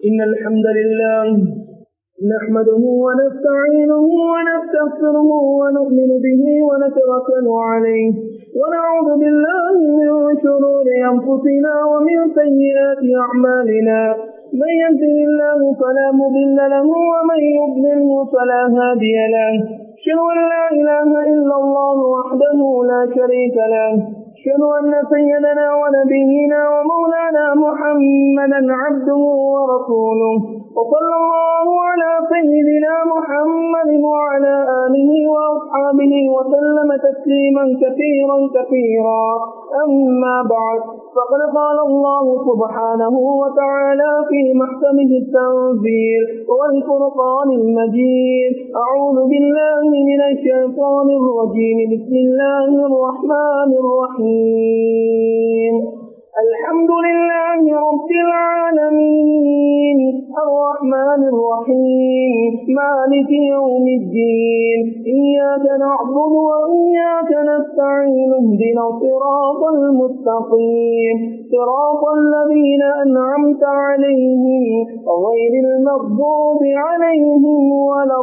إن الحمد لله نحمده ونستعينه ونستغفره ونؤمن به ونتوكل عليه ونعوذ بالله من شرور أنفسنا ومن سيئات أعمالنا من يهده الله فلا مضل له ومن يضلله فلا هادي له أشهد أن لا إله إلا الله وحده لا شريك له أشهد أن سيدنا ونبينا ومولانا محمدا عبده ورسوله وصلى الله على سيدنا محمد وعلى آله وأصحابه وسلم تسليما كثيرا كثيرا أما بعد فقد قال الله سبحانه وتعالى في محكمه التنزيل والفرقان المجيد أعوذ بالله من الشيطان الرجيم بسم الله الرحمن الرحيم الحمد لله رب العالمين الرحمن الرحيم مالك يوم الدين إياك نعبد وإياك نستعين اهدنا الصراط المستقيم صراط الذين أنعمت عليهم غير المغضوب عليهم ولا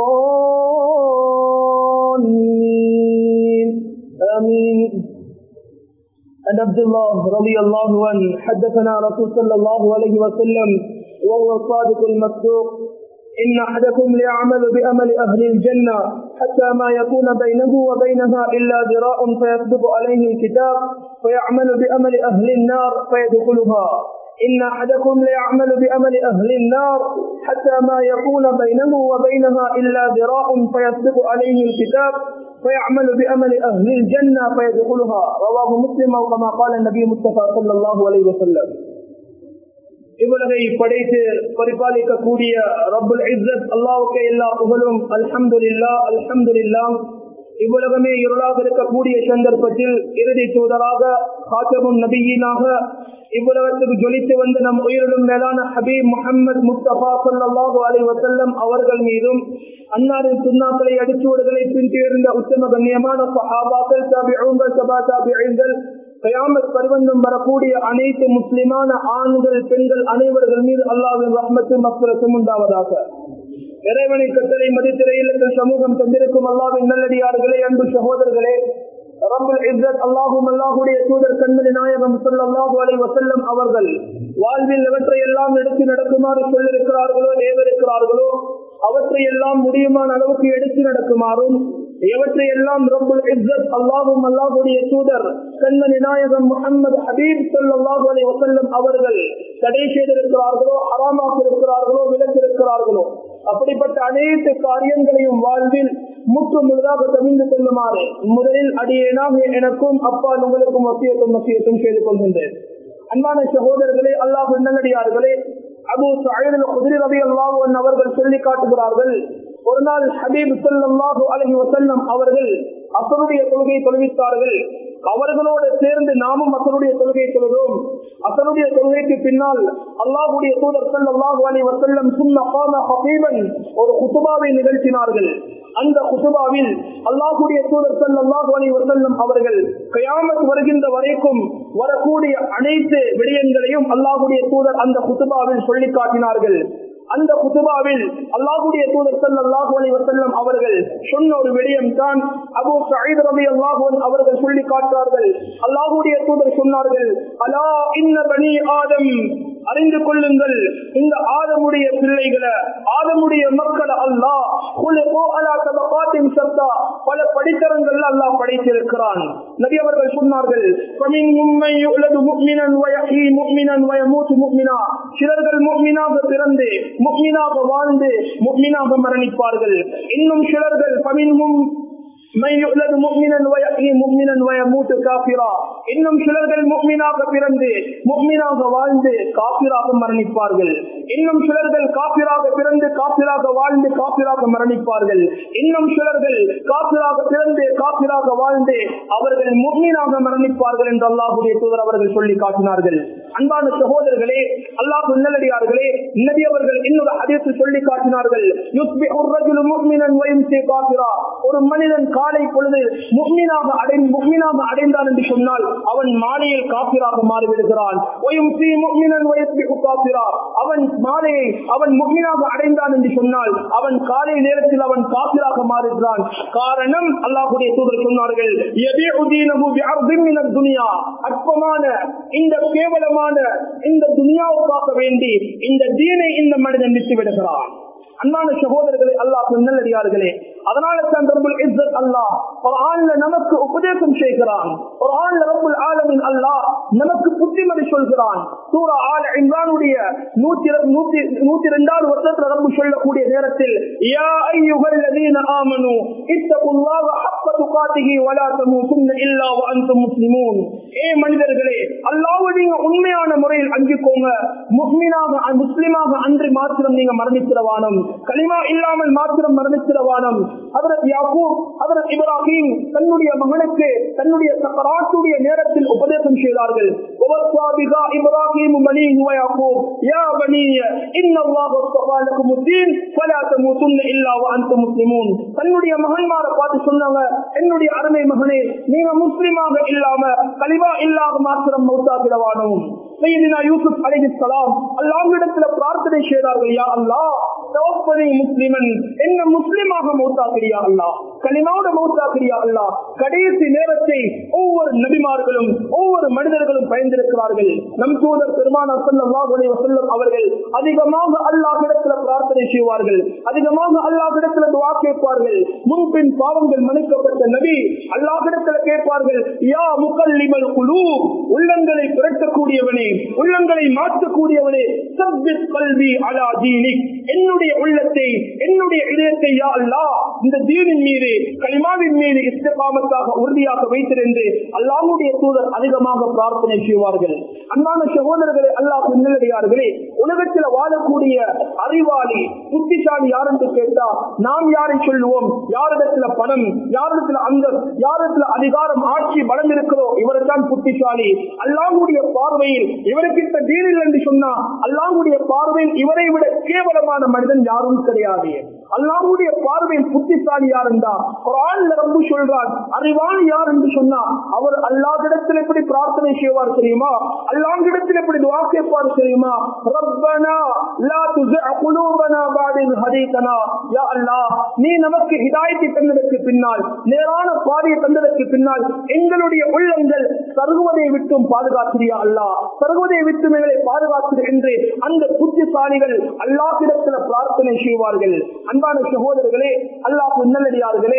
الضالين آمين عن عبد الله رضي الله عنه حدثنا رسول صلى الله عليه وسلم وهو الصادق المصدوق إن أحدكم ليعمل بأمل أهل الجنة حتى ما يكون بينه وبينها إلا ذراء فيسبق عليه الكتاب فيعمل بأمل أهل النار فيدخلها إن أحدكم ليعمل بأمل أهل النار حتى ما يكون بينه وبينها إلا ذراء فيسبق عليه الكتاب فيعمل بأمل أهل الجنة فيدخلها رواه مسلم أو كما قال النبي مصطفى صلى الله عليه وسلم இவ்வுலகை படைத்து பரிபாலிக்கக்கூடிய ரபுல் இஸ்ஸத் அல்லாவுக்கு எல்லா புகழும் அல்ஹம்துலில்லா அல்ஹம்துலில்லா இவ்வுலகமே இருளாக இருக்கக்கூடிய சந்தர்ப்பத்தில் இறுதி தூதராக காத்தமும் நபியீனாக இவ்வுலகத்துக்கு ஜொலித்து வந்த நம் உயிரிடும் மேலான ஹபீப் முகமது முஸ்தபா சல்லாஹூ அலி வசல்லம் அவர்கள் மீதும் அன்னாரின் சுண்ணாக்களை அடிச்சுவடுகளை பின்தேர்ந்த உத்தம கண்ணியமான சஹாபாக்கள் தாபிகள் சபா தாபிகள் கயாமத் பரிவந்தம் வரக்கூடிய அனைத்து முஸ்லிமான ஆண்கள் பெண்கள் அனைவர்கள் மீது அல்லாவின் ரஹ்மத்து மக்களுக்கும் உண்டாவதாக இறைவனை கட்டளை மதித்திரையில் சமூகம் தந்திருக்கும் அல்லாவின் நல்லடியார்களே அன்பு சகோதரர்களே ரபுல் இஸ்ஸத் அல்லாஹும் அல்லாஹுடைய தூதர் கண்மணி நாயகம் சொல்லல்லாஹு அலை வசல்லம் அவர்கள் வாழ்வில் எவற்றை எல்லாம் எடுத்து நடக்குமாறு சொல்லிருக்கிறார்களோ ஏவருக்கிறார்களோ அவற்றை எல்லாம் முடியுமான அளவுக்கு எடுத்து நடக்குமாறும் எவற்றை எல்லாம் ரபுல் இஸ்ஸத் அல்லாஹும் அல்லாஹுடைய தூதர் கண்மணி நாயகம் முகமது ஹபீப் சொல்லாஹு அலை வசல்லம் அவர்கள் தடை செய்திருக்கிறார்களோ அறாமாக்க இருக்கிறார்களோ விலக்கிருக்கிறார்களோ அப்படிப்பட்ட அனைத்து காரியங்களையும் வாழ்வில் முற்று முழுதாக தவிர்ந்து கொள்ளுமாறு முதலில் அடியேனாக எனக்கும் அப்பா உங்களுக்கும் மத்தியத்தும் மத்தியத்தும் செய்து கொள்கின்றேன் அன்பான சகோதரர்களே அல்லாஹ் நல்லடியார்களே அபு சாயிரல் குதிரை ரவி அல்லாஹன் அவர்கள் சொல்லி காட்டுகிறார்கள் ஒரு நாள் ஹபீப் சொல்லாஹு அலஹி வசல்லம் அவர்கள் அசருடைய தொழுகையை தொழுவித்தார்கள் அவர்களோடு சேர்ந்து நாமும் அசருடைய தொழுகையை தொழுதோம் அசருடைய தொழுகைக்கு பின்னால் அல்லாஹுடைய தூதர் சல்லாஹு அலி வசல்லம் ஹபீபன் ஒரு குத்துபாவை நிகழ்த்தினார்கள் அந்த குத்துபாவில் அல்லாஹுடைய தூதர் சல்லாஹு அலி வசல்லம் அவர்கள் கயாமத் வருகின்ற வரைக்கும் வரக்கூடிய அனைத்து விடயங்களையும் அல்லாஹுடைய தூதர் அந்த குத்துபாவில் சொல்லி காட்டினார்கள் அந்த குத்துபாவில் அல்லாஹுடைய தூதர் சல்லாஹூ அலி வசல்லம் அவர்கள் சொன்ன ஒரு விடயம் தான் அபு சயீத் ரபி அல்லாஹூன் அவர்கள் சொல்லி காட்டார்கள் அல்லாஹுடைய தூதர் சொன்னார்கள் அலா இன்ன பனி ஆதம் அறிந்து கொள்ளுங்கள் இந்த ஆதமுடைய பிள்ளைகளை ஆதமுடைய மக்களை அல்லாஹ் பல படித்தரங்கள் அல்லாஹ் படைத்திருக்கிறான் நபி அவர்கள் சொன்னார்கள் சிலர்கள் முக்மினாக பிறந்து முக்மினாக வாழ்ந்து முக்மினாக மரணிப்பார்கள் இன்னும் சிலர்கள் பமின்மும் இன்னும் சிலர்கள் முக்மீனாக பிறந்து முக்மீனாக வாழ்ந்து காப்பிராக மரணிப்பார்கள் இன்னும் சிலர்கள் காப்பிராக பிறந்து காப்பிராக வாழ்ந்து காப்பிராக மரணிப்பார்கள் இன்னும் சிலர்கள் காப்பிராக பிறந்து காப்பிராக வாழ்ந்து அவர்கள் முக்மீனாக மரணிப்பார்கள் என்று அல்லாஹுடைய தூதர் அவர்கள் சொல்லி காட்டினார்கள் அன்பான சகோதரர்களே அல்லாஹ் நல்லடியார்களே நபி அவர்கள் இன்னொரு ஹதீஸ் சொல்லி காட்டினார்கள் யுஸ்பிஹு الرجل مؤمنا ويمسي كافرا ஒரு மனிதன் காலை பொழுது முக்மினாக அடை முக்மினாக அடைந்தான் என்று சொன்னால் அவன் மாலையில் காபிராக மாறிவிடுகிறான் ويمسي مؤمنا ويصبح كافرا அவன் மாலையை அவன் முக்மினாக அடைந்தான் என்று சொன்னால் அவன் காலை நேரத்தில் அவன் காபிராக மாறுகிறான் காரணம் அல்லாஹ்வுடைய தூதர் சொன்னார்கள் يبيع دينه بعرض من الدنيا அற்பமான இந்த கேவலமான இந்த துனியாவுக்காக வேண்டி இந்த தீனை இந்த மனிதன் விட்டு விடுகிறான் அன்பான சகோதரர்களே அல்லாஹ் நல்லடியார்களே அதனால தான் ரப்புல் இஸ்ஸத் அல்லாஹ் குர்ஆன்ல நமக்கு உபதேசம் செய்கிறான் குர்ஆன்ல ரப்புல் ஆலமீன் அல்லாஹ் நமக்கு புத்திமதி சொல்கிறான் சூரா ஆல இம்ரானுடைய 100 102வது வசனத்துல ரப்பு சொல்லக்கூடிய நேரத்தில் யா அய்யுஹல்லதீன ஆமனு இத்தகுல்லாஹ ஹக்க துகாத்திஹி வலா தமூதுன்ன இல்லா வ அன்தும் முஸ்லிமூன் ஏ மனிதர்களே அல்லாஹ்வை நீங்க உண்மையான முறையில் அஞ்சிக்கோங்க முஸ்லிமாக முஸ்லிமாக அன்று மாத்திரம் நீங்க மரணித்திரவானம் கலிமா இல்லாமல் மாத்திரம் மரணித்திரவானம் அதற்கு யாக்கூப் அதற்கு இப்ராஹிம் தன்னுடைய மகனுக்கு தன்னுடைய சக்கராத்துடைய நேரத்தில் உபதேசம் செய்தார்கள் இப்ராஹிம் மணி யாக்கூப் யா பனி இன்ன அல்லாஹ் அஸ்தஃபா லக்கும் الدين فلا تموتن الا وانتم مسلمون தன்னுடைய மகன்மாரை பார்த்து சொன்னாங்க என்னுடைய அருமை மகனே நீங்க முஸ்லிமாக இல்லாம கலிமா இல்லாம மாத்திரம் மௌத்தாகிடவானோம் சையதினா யூசுப் அலைஹிஸ்ஸலாம் அல்லாஹ்விடத்துல பிரார்த்தனை செய்தார்கள் யா அல்லாஹ் தவப்பனி முஸ்லிமன் என்ன முஸ்லிமாக மௌத்தாக்கிறியா அல்லாஹ் கலிமாவோட மௌத்தாக்கிறியா அல்லாஹ் கடைசி நேரத்தை ஒவ்வொரு நபிமார்களும் ஒவ்வொரு மனிதர்களும் பயந்திருக்கிறார்கள் நம் தூதர் பெருமானா ஸல்லல்லாஹு அலைஹி வஸல்லம் அவர்கள் அதிகமாக அல்லாஹ்விடத்துல பிரார்த்தனை செய்வார்கள் அதிகமாக அல்லாஹ்விடத்துல துஆ கேட்பார்கள் முன்பின் பாவங்கள் மன்னிக்கப்பட்ட நபி அல்லாஹ்விடத்துல கேட்பார்கள் யா முகல்லிமல் குலூப் உள்ளங்களை புரட்டக்கூடியவனே உள்ளங்களை மாற்றக்கூடியவனே சப்பித் கல்வி அலா தீனிக் என்னுடைய உள்ளத்தை என்னுடைய இதயத்தை யா அல்லாஹ் இந்த தீனின் மீது கலிமாவின் மீது இஸ்திகாமத்தாக உறுதியாக வைத்திருந்து அல்லாஹ்வுடைய தூதர் அதிகமாக பிரார்த்தனை செய்வார்கள் அன்பான சகோதரர்களே அல்லாஹ் முன்னடியார்களே உலகத்தில் வாழக்கூடிய அறிவாளி புத்திசாலி யார் என்று கேட்டா நாம் யாரை சொல்லுவோம் யாரிடத்துல பணம் யாரிடத்துல அந்த யாரிடத்துல அதிகாரம் ஆட்சி பலம் இருக்கிறோ இவர்தான் புத்திசாலி அல்லாஹ்வுடைய பார்வையில் இவருக்கிட்ட தீனில் என்று சொன்னா அல்லாஹ்வுடைய பார்வையில் இவரை விட கேவலமான மனிதன் யாரும் கிடையாது அல்லாஹ்வுடைய பார்வையில் புத்திசாலி யார் என்றா குர்ஆன்ல ரப்பு சொல்றான் அறிவாளி யார் என்று சொன்னா அவர் அல்லாஹ்விடத்தில் எப்படி பிரார்த்தனை செய்வார் தெரியுமா அல்லாஹ்விடத்தில் எப்படி துஆ கேட்பார் தெரியுமா ரப்பனா லா துஸிஅ குலூபனா பஅத இஸ் ஹதீதனா யா அல்லாஹ் நீ நமக்கு ஹிதாயத்தை தந்ததற்கு பின்னால் நேரான பாதையை தந்ததற்கு பின்னால் எங்களுடைய உள்ளங்கள் சருகுவதை விட்டும் பாதுகாத்திரியா அல்லாஹ் சருகுவதை விட்டு எங்களை பாதுகாத்து என்று அந்த புத்திசாலிகள் அல்லாஹ்விடத்தில் பிரார்த்தனை செய்வார்கள் அன்பான சகோதரர்களே அல்லாஹ் நல்லடியார்களே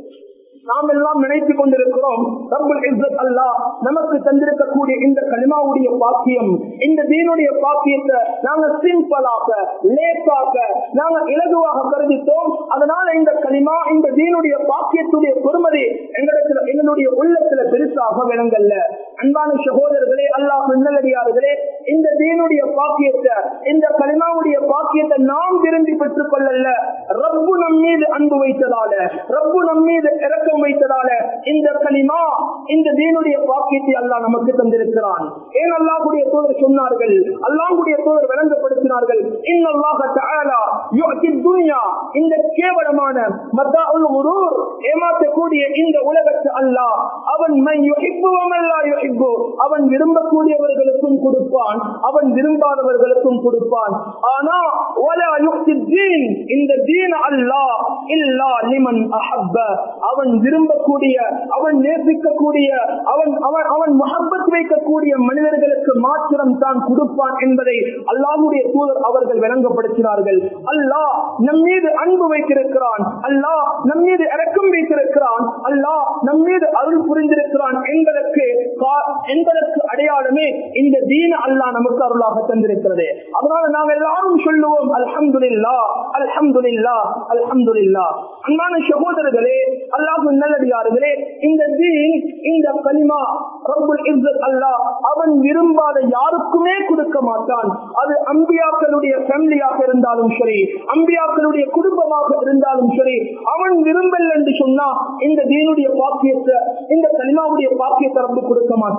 நாம் எல்லாம் நினைத்துக் கொண்டிருக்கிறோம் ரப்புல் இஸ்ஸத் அல்லாஹ் நமக்கு தந்திருக்கக்கூடிய இந்த கலிமாவுடைய பாக்கியம் இந்த தீனுடைய பாக்கியத்தை நாங்க சிம்பிளாக லேசாக நாங்க இலகுவாக கருதித்தோம் அதனால இந்த கலிமா இந்த தீனுடைய பாக்கியத்துடைய பொறுமதி எங்களிடத்துல எங்களுடைய உள்ளத்துல பெருசாக விளங்கல்ல அன்பான சகோதரர்களே அல்லாஹ் நல்லடியார்களே இந்த தீனுடைய பாக்கியத்தை இந்த கலிமாவுடைய பாக்கியத்தை நாம் விரும்பி பெற்றுக் கொள்ளல ரப்பு நம் மீது அன்பு வைத்ததால ரப்பு நம் மீது இறக்கம் வைத்ததால இந்த கலிமா இந்த தீனுடைய பாக்கியத்தை அல்லாஹ் நமக்கு தந்திருக்கிறான் ஏன் அல்லாஹுடைய தூதர் சொன்னார்கள் அல்லாஹுடைய தூதர் விளங்கப்படுத்தினார்கள் இன்னல்லாஹ தஆலா யுஅதி துன்யா இந்த கேவலமான மத்தாஉல் குரூர் ஏமாற்றக்கூடிய இந்த உலகத்து அல்லாஹ் அவன் மை யுஹிப்பு வ மன் லா யுஹிப்பு அவன் விரும்பக்கூடியவர்களுக்கும் கொடுப்பான் அவன் விரும்பாதவர்களுக்கும் கொடுப்பான் ஆனா வலா யுஹ்தி தீன் இந்த தீன் அல்லாஹ் இல்லா லிமன் அஹப்ப அவன் விரும்பக்கூடிய அவன் நேசிக்கக்கூடிய அவன் அவன் அவன் மஹப்பத் வைக்கக்கூடிய மனிதர்களுக்கு மாத்திரம் தான் கொடுப்பான் என்பதை அல்லாஹுடைய தூதர் அவர்கள் விளங்கப்படுத்தினார்கள் அல்லாஹ் நம் மீது அன்பு வைத்திருக்கிறான் அல்லாஹ் நம் மீது இறக்கம் வைத்திருக்கிறான் அல்லாஹ் நம் மீது அருள் புரிந்திருக்கிறான் என்பதற்கு கா- என்பதற்கு அடையாளமே இந்த தீன அல்லாஹ் நமக்கு அருளாக தந்திருக்கிறது அதனால நாங்கள் எல்லாரும் சொல்லுவோம் அல்ஹம்துலில்லா அல்ஹம்துலில்லா அல்ஹம்துலில்லா அன்பான சகோதரர்களே அல்லாஹ் நல்லடியார்களே இந்த தீன் இந்த கலிமா ரப்புல் இஸ்ஸத் அல்லாஹ் அவன் விரும்பாத யாருக்குமே கொடுக்க மாட்டான் அது அம்பியாக்களுடைய ஃபேமிலியாக இருந்தாலும் சரி அம்பியாக்களுடைய குடும்பமாக இருந்தாலும் சரி அவன் விரும்பல் என்று சொன்னா இந்த தீனுடைய பாக்கியத்தை இந்த கலிமாவுடைய பாக்கியத்தை ரப்பு கொடுக்க மாட்டான்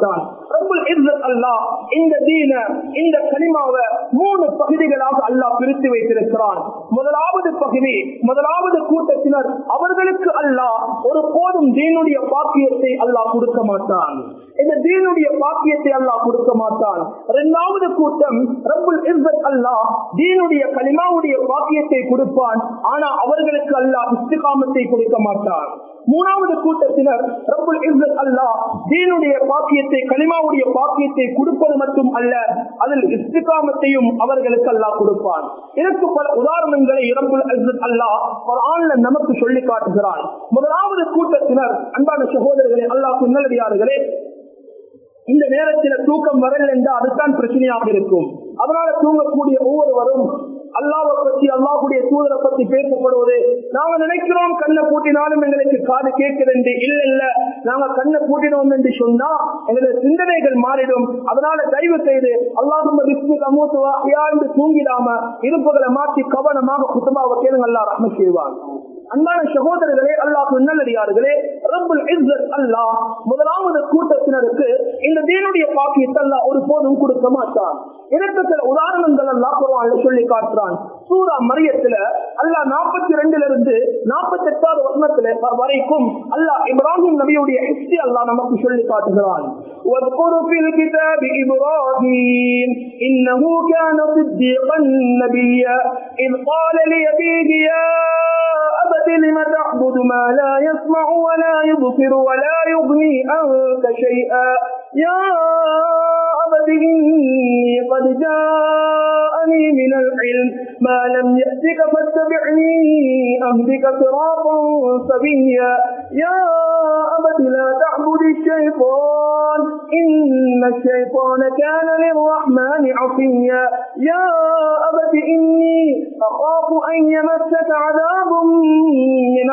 ரப்புல் இஸ்ஸத் அல்லாஹ் இந்த தீன இந்த கனிமாவை மூணு பகுதிகளாக அல்லாஹ் பிரித்து வைத்திருக்கிறான் முதலாவது பகுதி முதலாவது கூட்டத்தினர் அவர்களுக்கு அல்லாஹ் ஒரு போதும் தீனுடைய பாக்கியத்தை அல்லாஹ் கொடுக்க மாட்டான் இந்த தீனுடைய பாக்கியத்தை அல்லாஹ் கொடுக்க மாட்டான் இரண்டாவது கூட்டம் ரப்புல் இஸ்ஸத் அல்லாஹ் தீனுடைய கலிமாவுடைய பாக்கியத்தை கொடுப்பான் ஆனா அவர்களுக்கு அல்லாஹ் இஸ்திகாமத்தை கொடுக்க மாட்டான் மூணாவது கூட்டத்தினர் ரப்புல் இஸ்ஸத் அல்லாஹ் தீனுடைய பாக்கியத்தை கலிமாவுடைய பாக்கியத்தை கொடுப்பது மட்டும் அல்ல அதில் இஸ்திகாமத்தையும் அவர்களுக்கு அல்லாஹ் கொடுப்பான் இதற்கு பல உதாரணங்களை ரப்புல் இஸ்ஸத் அல்லாஹ் குர்ஆன்ல நமக்கு சொல்லி காட்டுகிறான் முதலாவது கூட்டத்தினர் அன்பான சகோதரர்களே அல்லாஹ் நல்லடியார்களே இந்த நேரத்தில் தூக்கம் வரல என்றால் அதுதான் பிரச்சனையாக இருக்கும் அதனால தூங்கக்கூடிய ஒவ்வொருவரும் அல்லாவை பற்றி அல்லாஹுடைய தூதரை பற்றி பேசப்படுவது நாங்க நினைக்கிறோம் கண்ணை பூட்டினாலும் எங்களுக்கு காது கேட்குது இல்ல இல்ல நாங்க கண்ணை பூட்டினோம் என்று சொன்னா எங்களுடைய சிந்தனைகள் மாறிடும் அதனால தயவு செய்து அல்லாஹும் விஸ்மி கமூத்துவா என்று தூங்கிடாம இருப்புகளை மாற்றி கவனமாக குத்துமாவை கேளுங்க அல்லா ரஹ்ம செய்வான் அன்பான சகோதரர்களே அல்லாஹ் நல்லடியார்களே ரப்புல் இஸ்ஸத் அல்லாஹ் முதலாவது கூட்டத்தினருக்கு இந்த தீனுடைய பாக்கியத்தை அல்லாஹ் ஒரு போதும் கொடுக்க மாட்டான் இதற்கு சில உதாரணங்கள் அல்லாஹ் குர்ஆன்ல சொல்லி காட்டுறான் சூரா மரியத்துல அல்லாஹ் நாற்பத்தி ரெண்டுல இருந்து நாற்பத்தி எட்டாவது வசனத்துல வரைக்கும் அல்லாஹ் இப்ராஹிம் நபியுடைய ஹிஸ்டரி அல்லாஹ் நமக்கு சொல்லி காட்டுகிறான் واذكر في الكتاب إبراهيم إنه كان صديقا نبيا إذ قال لأبيه يا أبت لم تعبد ما لا يسمع ولا يبصر ولا يغني عنك شيئا يا أبت إني قد جاءني من العلم ما لم يأتك فاتبعني أهدك صراطا سبيا يا أبت لا تعبد الشيطان إن الشيطان كان للرحمن عصيا يا أبت إني أخاف أن يمسك عذاب من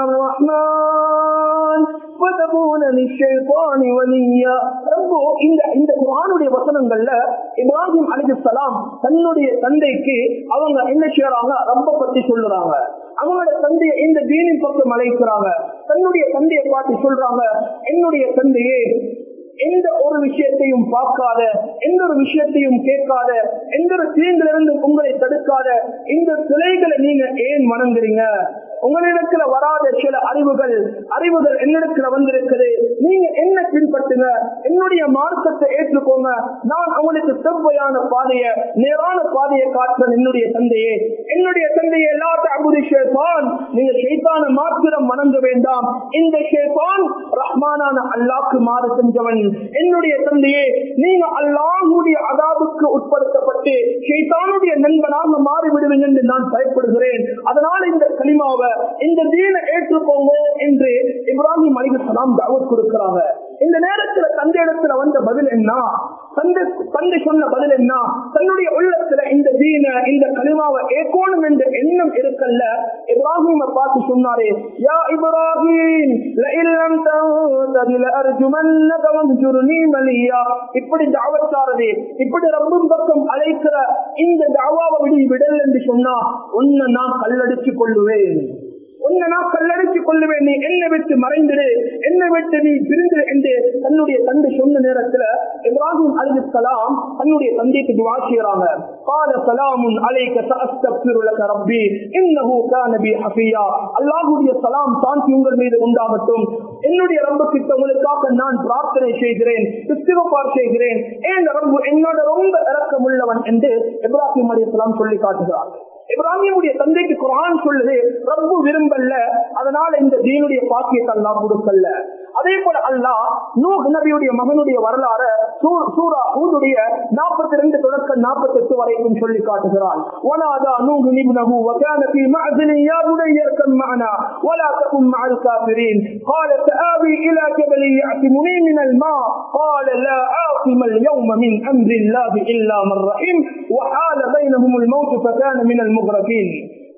الرحمن فتكون للشيطان وليا ربو இந்த இந்த குர்ஆனுடைய வசனங்கள்ல இப்ராஹிம் அலைஹிஸ்ஸலாம் தன்னுடைய தந்தைக்கு அவங்க என்ன செய்யறாங்க ரப்ப பத்தி சொல்லுறாங்க அவங்களோட தந்தையை இந்த தீனின் பக்கம் அழைக்கிறாங்க தன்னுடைய தந்தையை பார்த்து சொல்றாங்க என்னுடைய தந்தையே எந்த ஒரு விஷயத்தையும் பார்க்காத எந்த ஒரு விஷயத்தையும் கேட்காத எந்த ஒரு தீங்கிலிருந்து உங்களை தடுக்காத இந்த சிலைகளை நீங்க ஏன் வணங்குறீங்க உங்களிடத்துல வராத சில அறிவுகள் அறிவுகள் என்னிடத்துல வந்திருக்குது நீங்க என்ன பின்பற்றுங்க என்னுடைய மார்க்கத்தை ஏற்றுக்கோங்க நான் அவங்களுக்கு செவ்வையான பாதைய நேரான பாதையை காட்டுறேன் என்னுடைய தந்தையே என்னுடைய தந்தையை எல்லாத்த அபுதி ஷேபான் நீங்க ஷேத்தான மாத்திரம் வணங்க வேண்டாம் இந்த ஷேபான் ரஹ்மானான அல்லாக்கு மாறு செஞ்சவன் என்னுடைய தந்தையே நீங்க அல்லாஹுடைய அதாவுக்கு உட்படுத்தப்பட்டு ஷைத்தானுடைய நண்பனாக மாறிவிடுவீங்க என்று நான் பயப்படுகிறேன் அதனால இந்த கலிமாவை இந்த தீன ஏற்றுக்கோங்க என்று இப்ராஹிம் அலிகலாம் தாவத் கொடுக்கிறாங்க இந்த நேரத்துல தந்தை இடத்துல வந்த பதில் என்ன தந்தை தந்தை சொன்ன பதில் என்ன தன்னுடைய உள்ளத்துல இந்த தீன இந்த கலிமாவை ஏற்கோணும் என்ற எண்ணம் இருக்கல்ல இப்ராஹிம பார்த்து சொன்னாரே யா இப்ராஹிம் லஇல்லம் தஹ்ததி லஅர்ஜுமன்னக வஹ்ஜுர்னி மலியா இப்படி தாவத்தாரதே இப்படி ரப்பும் பக்கம் அழைக்கிற இந்த தாவாவை விடி விடல் என்று சொன்னா உன்னை நான் கல்லடிச்சு கொள்ளுவேன் உன்னை நான் கல்லடிச்சு கொள்ளுவேன் நீ என்னை விட்டு மறைந்திரு என்னை விட்டு நீ பிரிந்து என்று தன்னுடைய தந்தை சொன்ன நேரத்துல இப்ராஹிம் அலிஸ்லாம் தன்னுடைய தந்தைக்கு துவா செய்யறாங்க قال سلام عليك سأستغفر لك ربي إنه كان بي حفيا அல்லாஹ்வுடைய சலாம் சாந்தி உங்கள் மீது உண்டாகட்டும் என்னுடைய ரப்பு கிட்ட உங்களுக்காக நான் பிரார்த்தனை செய்கிறேன் இஸ்திகபார் செய்கிறேன் ஏன் ரப்பு என்னோட ரொம்ப இறக்கமுள்ளவன் என்று இப்ராஹிம் அலிஸ்லாம் சொல்லி காட்டுகிறார் இப்ராஹிமுடைய தந்தைக்கு குரான் சொல்லுது ரப்பு விரும்பல்ல அதனால இந்த தீனுடைய பாக்கியத்தை அல்லாஹ் கொடுக்கல அதே போல அல்லாஹ் நூஹ் நபியுடைய மகனுடைய வரலாறு சூரா ஊதுடைய நாற்பத்தி ரெண்டு தொடக்க நாற்பத்தி எட்டு வரைக்கும் சொல்லி காட்டுகிறான் وَنَادَى نُوحٌ ابْنَهُ وَكَانَ فِي مَعْزِلٍ يَا بُنَيَّ ارْكَبْ مَعَنَا وَلَا تَكُن مَعَ الْكَافِرِينَ قَالَ سَآوِي إِلَى جَبَلٍ يَعْصِمُنِي مِنَ الْمَاءِ قَالَ لَا عَاصِمَ الْيَوْمَ مِنْ أَمْرِ اللَّهِ إِلَّا مَنْ رَحِمَ وَحَالَ بَيْنَهُمُ الْمَوْجُ فَكَانَ مِنَ الْمُغْرَقِينَ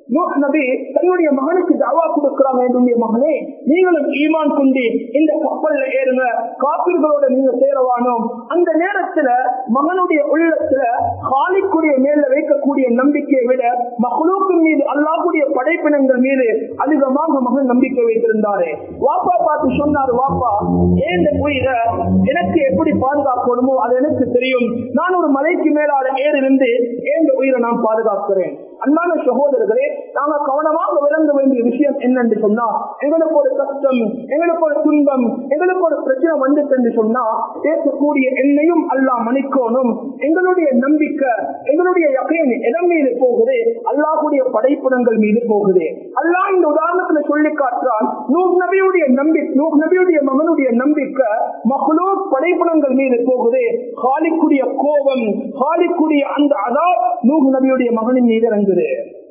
நூஹ் நபி தன்னுடைய மகனுக்கு தாவா கொடுக்கிறாங்க என்னுடைய மகனே நீங்களும் ஈமான் கொண்டு இந்த கப்பல்ல ஏறுங்க காப்பீர்களோட நீங்க சேரவானோம் அந்த நேரத்துல மகனுடைய உள்ளத்துல காலிக்குடைய மேல வைக்கக்கூடிய நம்பிக்கையை விட மகளுக்கு மீது அல்லாஹ்வுடைய படைப்பினங்கள் மீது அதிகமாக மகன் நம்பிக்கை வைத்திருந்தாரு வாப்பா பார்த்து சொன்னாரு வாப்பா ஏந்த உயிரை எனக்கு எப்படி பாதுகாக்கணுமோ அது எனக்கு தெரியும் நான் ஒரு மலைக்கு மேலால ஏறிருந்து ஏந்த உயிரை நான் பாதுகாக்கிறேன் அன்பான சகோதரர்களே நாங்க கவனமாக விளங்க வேண்டிய விஷயம் என்னன்னு சொன்னா எங்களுக்கு ஒரு கஷ்டம் எங்களுக்கு ஒரு துன்பம் எங்களுக்கு ஒரு பிரச்சனை வந்துட்டு சொன்னா பேசக்கூடிய என்னையும் அல்லாஹ் மன்னிக்கணும் எங்களுடைய நம்பிக்கை எங்களுடைய யகைன் எதன் மீது போகுது அல்லாஹுடைய படைப்புடங்கள் மீது போகுது அல்லாஹ் இந்த உதாரணத்துல சொல்லி காட்டுறான் நூப் நபியுடைய நம்பி நூப் நபியுடைய மகனுடைய நம்பிக்கை மகளூர் படைப்புடங்கள் மீது போகுது ஹாலிக்குடைய கோபம் ஹாலிக்குடைய அந்த அதா நூப் நபியுடைய மகனின் மீது இறங்குது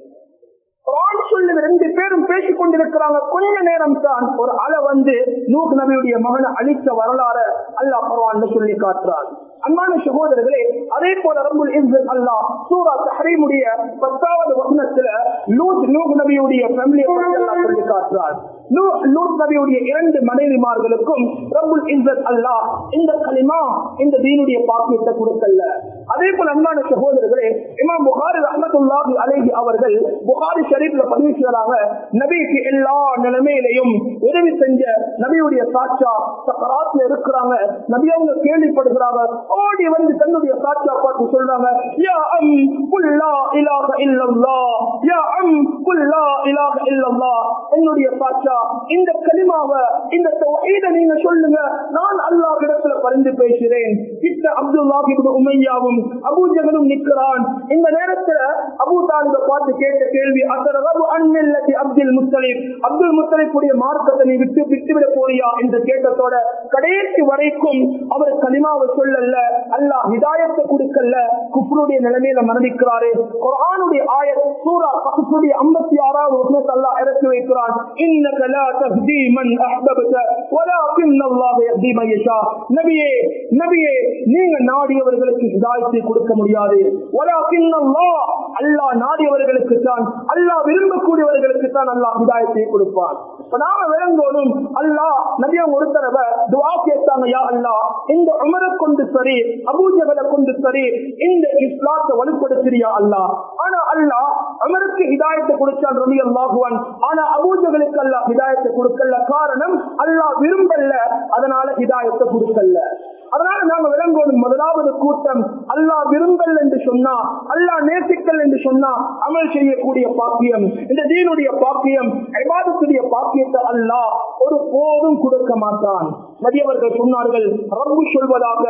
குர்ஆன் சொல்லுது ரெண்டு பேரும் பேசிக் கொண்டிருக்கிறாங்க கொஞ்ச நேரம் தான் ஒரு அலை வந்து நூக் நபியுடைய மகனை அழித்த வரலாறு அல்லாஹ் குர்ஆன்ல சொல்லி காட்டுறான் அன்பான சகோதரர்களே அதே போல ரப்புல் இஸ்ஸத் அல்லாஹ் சூரா தஹரீமுடைய பத்தாவது வசனத்துல லூத் நூக் நபியுடைய ஃபேமிலியை பற்றி அல்லாஹ் சொல்லி காட்டுறான் லூ- லூத் நபியுடைய இரண்டு மனைவிமார்களுக்கும் ரப்புல் இஸ்ஸத் அல்லாஹ் இந்த கலிமா இந்த தீனுடைய பாக்கியத்தை கொடுக்கல அதே போல அன்பான சகோதரர்களே இமாம் புகாரி ரஹமத்துல்லாஹி அலைஹி அவர்கள் புகாரி ஷரீஃப்ல பதிவு செய்யறாங்க நபிக்கு எல்லா நிலைமையிலையும் உதவி செஞ்ச நபியுடைய சாட்சா சக்கராத்துல இருக்கிறாங்க நபி அவங்க கேள்விப்படுகிறாங்க ஓடி வந்து தன்னுடைய சாட்சா பார்த்து சொல்றாங்க யா அம் குல் லா இலாஹ இல்லல்லாஹ் யா அம் குல் லா இலாஹ இல்லல்லாஹ் என்னுடைய சாட்சா இந்த கலிமாவை இந்த தௌஹீத நீங்க சொல்லுங்க நான் அல்லாஹ் இடத்துல பரிந்து பேசுகிறேன் கிட்ட அப்துல்லாஹ் இப்னு உமையாவும் அபூஜகனும் நிற்கிறான் இந்த நேரத்துல அபூ தாலிபை பார்த்து கேட்ட கேள்வி அத்தரவு அன்மில்லதி அப்துல் முத்தலிப் அப்துல் முத்தலிப்புடைய மார்க்கத்தை நீ விட்டு விட்டுவிட போறியா என்று கேட்டதோட கடைசி வரைக்கும் அவர் கலிமாவை சொல்லல அல்லாஹ் ஹிதாயத்தை கொடுக்கல குஃப்ருடைய நிலைமையில மரணிக்கிறாரு குர்ஆனுடைய ஆயத் சூரா கஹ்ஃபுடைய 56வது வசனத்தை அல்லாஹ் இறக்கி வைக்கிறான் இன்னக லா தஹ்தி மன் அஹ்பப்த வலாகின் அல்லாஹ் யஹ்தி மன் யஷா நபியே நபியே நீங்க நாடியவர்களுக்கு ஹிதாயத்தை கொடுக்க முடியாது வலாகின் அல்லாஹ் அல்லாஹ் நாடியவர்களுக்கு தான் அல்லாஹ் விரும்பக்கூடியவர்களுக்கு தான் அல்லாஹ் ஹிதாயத்தை கொடுப்பான் இப்ப நாம விளங்கோடும் அல்லாஹ் நபியம் ஒரு தடவை துவா கேட்டாங்க யா அல்லாஹ் இந்த உமரை கொண்டு சரி அபூஜகளை கொண்டு சரி இந்த இஸ்லாத்தை வலுப்படுத்துறியா அல்லாஹ் ஆனா அல்லாஹ் அமருக்கு ஹிதாயத்தை கொடுத்தான் ரவி அல்லாஹுவான் ஆனா அபூஜகளுக்கு அல்லாஹ் ஹிதாயத்தை கொடுக்கல காரணம் அல்லாஹ் விரும்பல அதனால ஹிதாயத்தை கொடுக்கல அதனால நாங்க விளங்கோடும் முதலாவது கூட்டம் அல்லாஹ் விரும்பல் என்று சொன்னா அல்லாஹ் நேசிக்கல் என்று சொன்னா அமல் செய்யக்கூடிய பாக்கியம் இந்த தீனுடைய பாக்கியம் ஐபாதத்துடைய பாக்கியத்தை அல்லாஹ் ஒரு போதும் கொடுக்க மாட்டான் நபியவர்கள் சொன்னார்கள் ரப்பு சொல்வதாக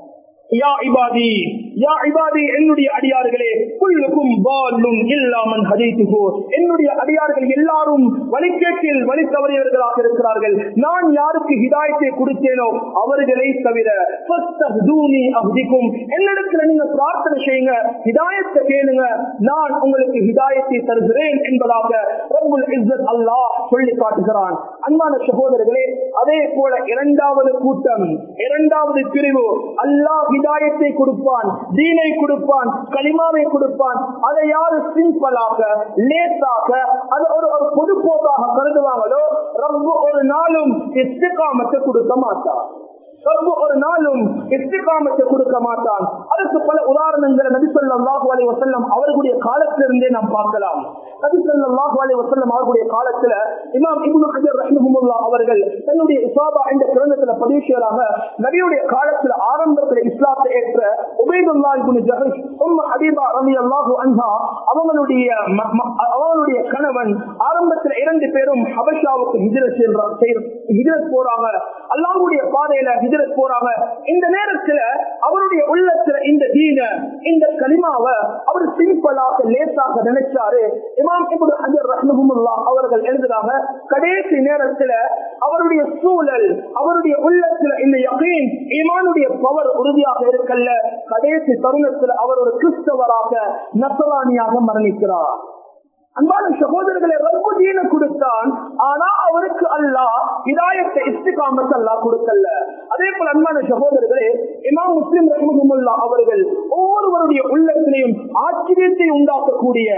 யா இபாதி யா இபாதி என்னுடைய அடியார்களே குல்லுக்கும் பாலும் இல்லாமன் ஹதீத்துகோ என்னுடைய அடியார்கள் எல்லாரும் வழிகேட்டில் வழி தவறியவர்களாக இருக்கிறார்கள் நான் யாருக்கு ஹிதாயத்தை கொடுத்தேனோ அவர்களை தவிர ஃபஸ்தஹ்தூனி அஹ்திக்கும் என்னிடத்துல நீங்க பிரார்த்தனை செய்யுங்க ஹிதாயத்தை கேளுங்க நான் உங்களுக்கு ஹிதாயத்தை தருகிறேன் என்பதாக ரப்புல் இஸ்ஸத் அல்லாஹ் சொல்லி காட்டுகிறான் அன்பான சகோதரர்களே அதே போல இரண்டாவது கூட்டம் இரண்டாவது பிரிவு அல்லாஹ் ஹிதாயத்தை கொடுப்பான் தீனை கொடுப்பான் களிமாவை கொடுப்பான் அதை யாரு சிம்பிளாக லேசாக அது ஒரு ஒரு பொதுப்போக்காக கருதுவாங்களோ ரொம்ப ஒரு நாளும் இஸ்திகாமத்தை கொடுக்க மாட்டான் ரப்பு ஒரு நாளும் இஸ்திகாமத்தை கொடுக்க மாட்டான் அதுக்கு பல உதாரணங்களை நபி ஸல்லல்லாஹு அலைஹி வஸல்லம் அவர்களுடைய காலத்திலிருந்தே நாம் பார்க்கலாம் நபி ஸல்லல்லாஹு அலைஹி வஸல்லம் அவர்களுடைய காலத்துல இமாம் இப்னு ஹஜர் ரஹ்மஹுல்லாஹ் அவர்கள் தன்னுடைய இசாபா என்ற கிரந்தத்துல பதிவு செய்யறாங்க நபியுடைய காலத்துல ஆரம்பத்துல இஸ்லாத்தை ஏற்ற உபைதுல்லா இப்னு ஜஹஷ் உம்மு ஹபீபா ரலியல்லாஹு அன்ஹா அவங்களுடைய ம- ம- அவங்களுடைய கணவன் ஆரம்பத்துல இரண்டு பேரும் ஹபஷாவுக்கு ஹிஜ்ரத் செய்யற ஹிஜ்ரத் போறாங்க அல்லாஹ்வுடைய பாதையில ஹிஜ்ரத் போறாங்க இந்த நேரத்துல அவருடைய உள்ளத்துல இந்த தீன இந்த கலிமாவை அவர் சிம்பிளாக லேசாக நினைச்சாரு இமாம் இப்னு ஹஜர் ரஹ்மஹுல்லாஹ் அவர்கள் எழுதுறாங்க கடைசி நேரத்துல அவருடைய சூழல் அவருடைய உள்ளத்துல இந்த யகீன் ஈமானுடைய பவர் உறுதியாக இருக்கல்ல கடைசி தருணத்துல அவர் ஒரு கிறிஸ்தவராக நசராணியாக மரணிக்கிறார் அன்பான சகோதரர்களை ரொம்ப தீன கொடுத்தான் ஆனா அவருக்கு அல்லாஹ் இதாயத்தை இஸ்திகாமத்தை அல்லாஹ் கொடுக்கல அதே போல அன்பான சகோதரர்களே இமாம் முஸ்லிம் ரஹ்மஹுல்லா அவர்கள் ஒவ்வொருவருடைய உள்ளத்திலையும் ஆச்சரியத்தை உண்டாக்கக்கூடிய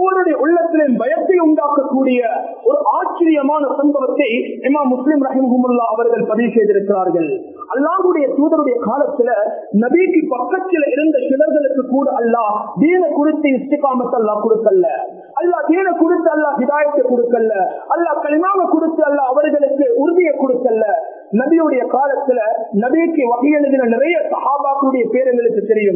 ஒவ்வொருடைய உள்ளத்திலும் பயத்தை உண்டாக்கக்கூடிய ஒரு ஆச்சரியமான சம்பவத்தை இமா முஸ்லிம் ரஹிமுல்லா அவர்கள் பதிவு செய்திருக்கிறார்கள் அல்லாஹுடைய தூதருடைய காலத்துல நபிக்கு பக்கத்தில் இருந்த சிலர்களுக்கு கூட அல்லாஹ் தீன குறித்து இஸ்திகாமத்தை அல்லாஹ் கொடுக்கல அல்லாஹ் தீன கொடுத்து அல்லாஹ் ஹிதாயத்தை கொடுக்கல அல்லாஹ் களிமாவை கொடுத்து அல்லாஹ் அவர்களுக்கு உறுதியை கொடுக்கல நபியுடைய காலத்துல நபிக்கு வகை எழுதின நிறைய சஹாபாக்களுடைய பேர் எங்களுக்கு தெரியும்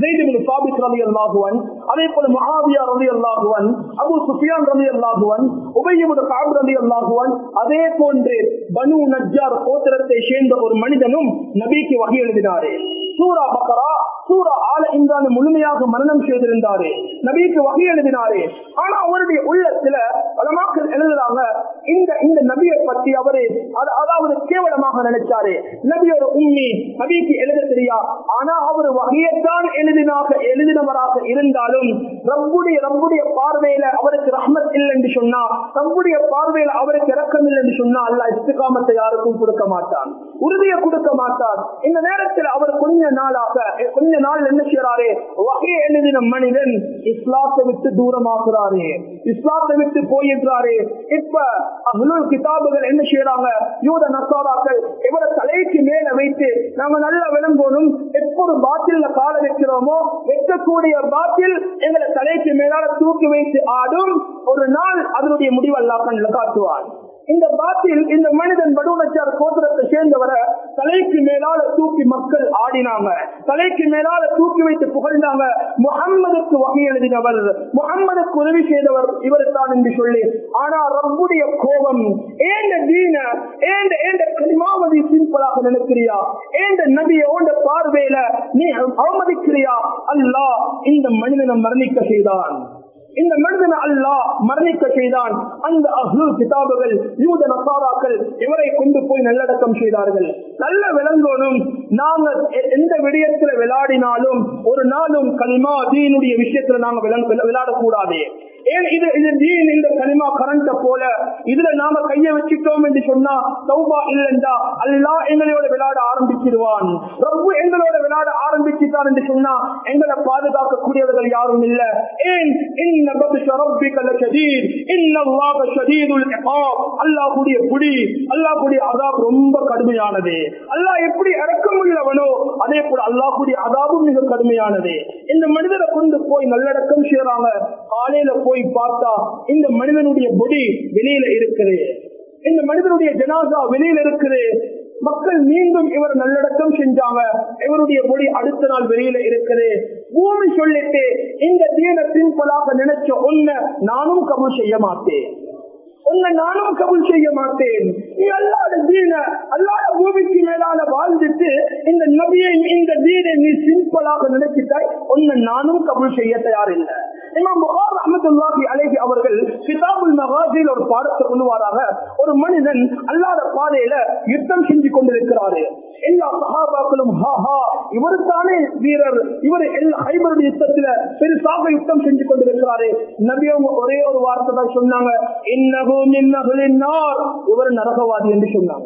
சாபித் ரவி அல்லாஹுவன் அதே போல மகாவியா ரவி அல்லாஹுவன் அபு சுஃபியான் ரவி அல்லாஹுவன் உபயமுட காப் ரவி அல்லாஹுவன் அதே போன்று பனு நஜ்ஜார் கோத்திரத்தை சேர்ந்த ஒரு மனிதனும் நபிக்கு வகை எழுதினாரே சூரா பக்கரா சூரா ஆல இம்ரான் முழுமையாக மரணம் செய்திருந்தாரு நபிக்கு வகை எழுதினாரு ஆனா அவருடைய உள்ளத்துல பலமாக்கள் எழுதுறாங்க இந்த இந்த நபியை பற்றி அவரு அது- அதாவது கேவலமாக நினைச்சாரு நபி ஒரு உண்மை நபிக்கு எழுத தெரியா ஆனா அவர் வகையத்தான் எழுதினாக எழுதினவராக இருந்தாலும் ரப்புடைய ரப்புடைய பார்வையில அவருக்கு ரஹ்மத் இல்லை என்று சொன்னா ரப்புடைய பார்வையில அவருக்கு இறக்கம் இல்லை என்று சொன்னா அல்ல இஸ்திகாமத்தை யாருக்கும் கொடுக்க மாட்டான் உறுதியை கொடுக்க மாட்டான் இந்த நேரத்தில் அவர் கொஞ்ச நாளாக கொஞ்ச நாள் என்ன செய்யறாரு வகையை எழுதின மனிதன் இஸ்லாத்தை விட்டு தூரமாகிறாரு இஸ்லாத்தை விட்டு போயிடுறாரு இப்ப அஹ்லுல் கிதாபுகள் என்ன செய்யறாங்க யூத நசாராக்கள் இவரை தலைக்கு மேல வைத்து நாம நல்லா விளங்கணும் எப்பொரு பாட்டில்ல கால வைக்கிறோமோ வைக்கக்கூடிய பாட்டில் எங்களை தலைக்கு மேலால தூக்கி வைத்து ஆடும் ஒரு நாள் அதனுடைய முடிவெல்லாம் கண்ணில் காட்டுவான் இந்த பாத்தில் இந்த மனிதன் படுவனச்சார் கோத்திரத்தை சேர்ந்தவரை தலைக்கு மேலால தூக்கி மக்கள் ஆடினாங்க தலைக்கு மேலால தூக்கி வைத்து புகழ்ந்தாங்க முகம்மதுக்கு வகை எழுதினவர் முகம்மதுக்கு உதவி செய்தவர் இவர் தான் என்று சொல்லி ஆனா ரப்புடைய கோபம் ஏண்ட தீன ஏண்ட ஏண்ட கனிமாவதி சிம்பிளாக நினைக்கிறியா ஏண்ட நபிய ஓண்ட பார்வையில நீ அவமதிக்கிறியா அல்லாஹ் இந்த மனிதனை மரணிக்க செய்தான் இந்த மனிதன் அல்லாஹ் மரணிக்க செய்தான் அந்த அஹ்லு கிதாபுகள் யூத நசாராக்கள் இவரை கொண்டு போய் நல்லடக்கம் செய்தார்கள் நல்ல விளங்கோனும் நாங்க எ- எந்த விடயத்துல விளையாடினாலும் ஒரு நாளும் கலிமா தீனுடைய விஷயத்துல நாங்க விளங்க- விள- விளையாடக்கூடாது ஏன் இது இது தீன் இந்த கலிமா கரண்ட போல இதுல நாம கைய வச்சுட்டோம் என்று சொன்னா சௌபா இல்லைண்டா அல்லாஹ் எங்களோட விளையாட ஆரம்பிச்சிருவான் ரப்பு எங்களோட விளையாட ஆரம்பிச்சுட்டான் என்று சொன்னா எங்களை பாதுகாக்கக்கூடியவர்கள் யாரும் இல்ல ஏன் இன்ன பத்ஷ ரப்பிக லஷதீத் இன்னல்லாஹ ஷதீதுல் இகாப் அல்லாஹ்வுடைய புடி அல்லாஹ்வுடைய அதாப் ரொம்ப கடுமையானது அல்லாஹ் எப்படி இறக்கம் உள்ளவனோ அதே போல அல்லாஹ்வுடைய அதாபும் மிக கடுமையானது இந்த மனிதரை கொண்டு போய் நல்லடக்கம் செய்யறாங்க காலையில போய் பார்த்தா இந்த மனிதனுடைய பொடி வெளியில இருக்குது இந்த மனிதனுடைய ஜனாசா வெளியில இருக்குது மக்கள் மீண்டும் இவர் நல்லடக்கம் செஞ்சாங்க இவருடைய மொழி அடுத்த நாள் வெளியில இருக்குது பூமி சொல்லிட்டு இந்த தீன சிம்பிளாக நினைச்ச ஒன்ன நானும் கபூல் செய்ய மாட்டேன் உன்னை நானும் கபூல் செய்ய மாட்டேன் நீ அல்லாத தீன அல்லாத பூமிக்கு மேலால வாழ்ந்துட்டு இந்த நபியை இந்த தீனை நீ சிம்பிளாக நினைச்சிட்டாய் உன்னை நானும் கபூல் செய்ய தயாரில்லை இமாம் புகார் ரஹ்மத்துல்லாஹி அலைஹி அவர்கள் கிதாபுல் மகாசில் ஒரு பாடத்தை கொண்டுவாராக ஒரு மனிதன் அல்லாத பாதையில யுத்தம் செஞ்சு கொண்டிருக்கிறாரு எல்லா சகாபாக்களும் ஹா ஹா இவர் தானே வீரர் இவர் எல்லா ஹைபருடைய யுத்தத்துல பெருசாக யுத்தம் செஞ்சு கொண்டிருக்கிறாரு நபி அவங்க ஒரே ஒரு வார்த்தை தான் சொன்னாங்க இன்னகு மின்னகுலின்னார் இவர் நரகவாதி என்று சொன்னாங்க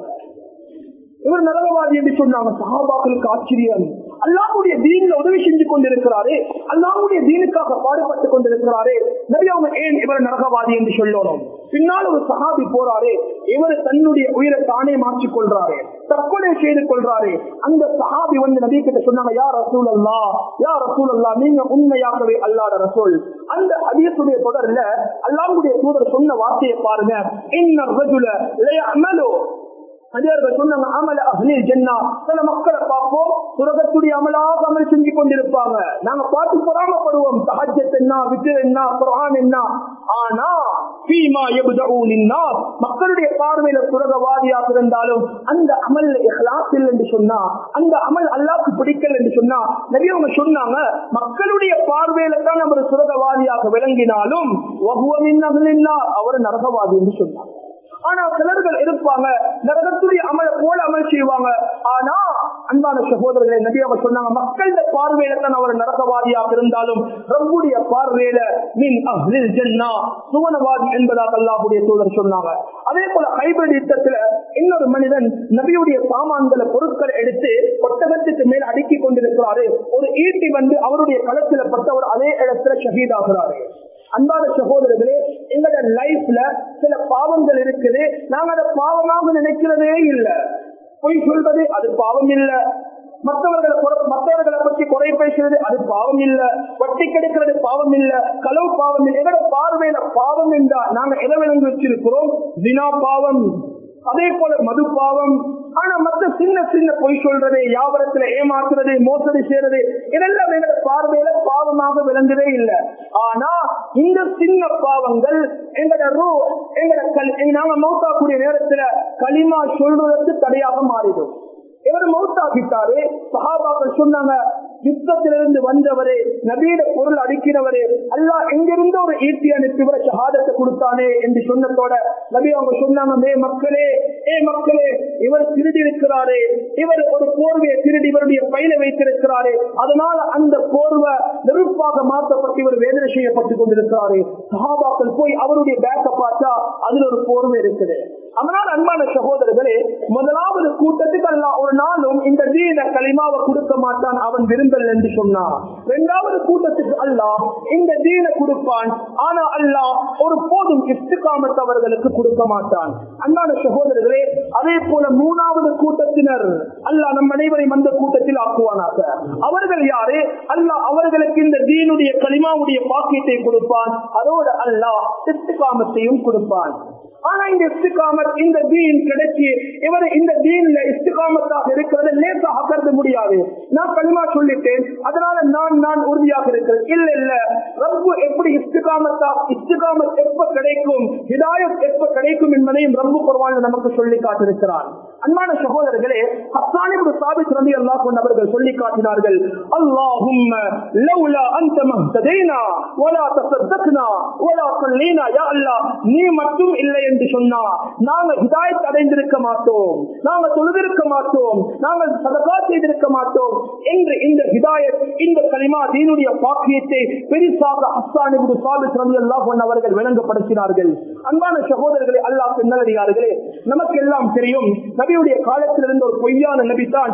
இவர் நரகவாதி என்று சொன்னாங்க சகாபாக்களுக்கு ஆச்சரியம் அல்லாஹ்வுடைய தீன்ல உதவி செஞ்சு கொண்டிருக்கிறாரே அல்லாஹ்வுடைய தீனுக்காக பாடுபட்டுக் கொண்டிருக்கிறாரே நபி அவங்க ஏன் இவர் நரகவாதி என்று சொல்லணும் பின்னால் ஒரு சஹாபி போறாரே இவர் தன்னுடைய உயிரை தானே மாற்றிக் கொள்றாரு தற்கொலை செய்து கொள்றாரு அந்த சஹாபி வந்து நபி கிட்ட சொன்னாங்க யா ரசூல் அல்லா யா ரசூல் அல்லா நீங்க உண்மையாகவே அல்லாட ரசூல் அந்த அதிகத்துடைய தொடர்ல அல்லாஹ்வுடைய தூதர் சொன்ன வார்த்தையை பாருங்க இன்ன ரஜுல லயஅமலு அதிகாரிகள் சொன்னாங்க அமல அஹ்லில் ஜன்னா சில மக்களை பார்ப்போம் சுரகத்துடைய அமலாக அமல் செஞ்சு கொண்டிருப்பாங்க நாங்க பார்த்து பொறாமப்படுவோம் தஹஜத் என்ன வித்ர் என்ன குர்ஆன் என்ன ஆனா ஃபீமா யப்தஊன் الناس மக்களுடைய பார்வையில சுரகவாதியாக இருந்தாலும் அந்த அமல் இஹ்லாஸ் இல்லை என்று சொன்னா அந்த அமல் அல்லாஹ்க்கு பிடிக்கல என்று சொன்னா நிறைய அவங்க சொன்னாங்க மக்களுடைய பார்வையில தான் அவர் சுரகவாதியாக விளங்கினாலும் வஹுவ மின் அஹ்லின் நார் அவர் நரகவாதி என்று சொன்னாங்க ஆனா சிலர்கள் இருப்பாங்க நரகத்துடைய அமல போல அமல் செய்வாங்க ஆனா அன்பான சகோதரர்களை நபி அவர் சொன்னாங்க மக்கள பார்வையில தான் அவர் நரகவாதியாக இருந்தாலும் ரப்புடைய பார்வையில மின் அஹ்லில் ஜன்னா சுவனவாதி என்பதாக அல்லாஹுடைய தூதர் சொன்னாங்க அதே போல ஹைபிரிட் யுத்தத்துல இன்னொரு மனிதன் நபியுடைய சாமான்களை பொருட்களை எடுத்து ஒட்டகத்துக்கு மேல் அடுக்கி கொண்டிருக்கிறாரு ஒரு ஈட்டி வந்து அவருடைய களத்துல பட்டவர் அதே இடத்துல ஷஹீதாகிறாரு அன்பான சகோதரர்களே எங்களோட லைஃப்ல சில பாவங்கள் இருக்குது நாங்க அதை பாவமாக நினைக்கிறதே இல்லை பொய் சொல்றது அது பாவம் இல்ல மற்றவர்களை குறை- மற்றவர்களை பற்றி குறை பேசுறது அது பாவம் இல்ல வட்டி கெடுக்கிறது பாவம் இல்ல களவு பாவம் இல்ல எங்களோட பார்வையில பாவம் என்றா நாங்க எதை விளங்கி வச்சிருக்கிறோம் தினா பாவம் அதே போல மது பாவம் ஆனா மத்த சின்ன சின்ன பொய் சொல்றது வியாபாரத்துல ஏமாத்துறது மோசடி செய்யறது இதெல்லாம் எங்களோட பார்வையில பாவமாக விளங்குதே இல்லை ஆனா இந்த சின்ன பாவங்கள் எங்களோட ரூ எங்களோட கல் நாங்க மௌத்தாக்கூடிய நேரத்துல களிமா சொல்றதுக்கு தடையாக மாறிடும் இவர் மௌத்தாக்கிட்டாரு சஹாபாக்கள் சொன்னாங்க யுத்தத்திலிருந்து வந்தவரே நபீட பொருள் அடிக்கிறவரே அல்லாஹ் எங்கிருந்து ஒரு ஈட்டி அனுப்பி இவரை ஷஹாதத்தை கொடுத்தானே என்று சொன்னதோட நபி அவங்க சொன்னாங்க மே மக்களே ஏ மக்களே இவர் திருடி இருக்கிறாரே இவர் ஒரு போர்வையை திருடி இவருடைய பையில வைத்திருக்கிறாரே அதனால அந்த போர்வை நெருப்பாக மாற்றப்பட்டு இவர் வேதனை செய்யப்பட்டுக் கொண்டிருக்கிறாரே சஹாபாக்கள் போய் அவருடைய பேக்கை பார்த்தா அதுல ஒரு போர்வை இருக்குது அதனால் அன்பான சகோதரர்களே முதலாவது கூட்டத்துக்கு அல்லாஹ் ஒரு நாளும் இந்த தீன களிமாவை கொடுக்க மாட்டான் அவன் விரும்பல் என்று சொன்னான் இரண்டாவது கூட்டத்துக்கு அல்லாஹ் இந்த தீன கொடுப்பான் ஆனா அல்லாஹ் ஒரு போதும் இஸ்துகாமத் அவர்களுக்கு கொடுக்க மாட்டான் அன்பான சகோதரர்களே அதே போல மூணாவது கூட்டத்தினர் அல்லாஹ் நம் அனைவரையும் அந்த கூட்டத்தில் ஆக்குவானாக அவர்கள் யாரு அல்லாஹ் அவர்களுக்கு இந்த தீனுடைய களிமாவுடைய பாக்கியத்தை கொடுப்பான் அதோடு அல்லாஹ் இஸ்துகாமத்தையும் கொடுப்பான் ஆனா இந்த இஸ்திகாமத் இந்த தீன் கிடைச்சி இவர் இந்த தீன்ல இஸ்திகாமத்தாக இருக்கிறது லேசாக கருத முடியாது நான் களிமா சொல்லிட்டேன் அதனால நான் நான் உறுதியாக இருக்கிறேன் இல்ல இல்ல ரப்பு எப்படி இஸ்திகாமத்தா இஸ்திகாமத் எப்ப கிடைக்கும் ஹிதாயத் எப்ப கிடைக்கும் என்பதையும் ரப்பு குர்வான் நமக்கு சொல்லி காட்டிருக்கிறான் அன்பான சகோதரர்களே ஹஸ்ஸானிபு சாபித் ரலி அல்லாஹ் கொண்டவர்கள் சொல்லி காட்டினார்கள் அல்லாஹும்ம லவ்லா அன்த மஹ்ததைனா வலா தஸத்தக்னா வலா ஸல்லீனா யா அல்லாஹ் நீ மட்டும் இல்லை என்று சொன்னா நாங்க ஹிதாயத் அடைந்திருக்க மாட்டோம் நாங்க தொழுதிருக்க மாட்டோம் நாங்கள் சதகா செய்திருக்க மாட்டோம் என்று இந்த ஹிதாயத் இந்த கலிமா தீனுடைய பாக்கியத்தை பெரிசாக ஹஸ்ஸானிபு சாபித் ரலி அல்லாஹ் கொண்டவர்கள் விளங்கப்படுத்தினார்கள் அன்பான சகோதரர்களே அல்லாஹ் நல்லடியார்களே நமக்கு எல்லாம் தெரியும் நபியுடைய காலத்தில் இருந்த ஒரு பொய்யான நபி தான்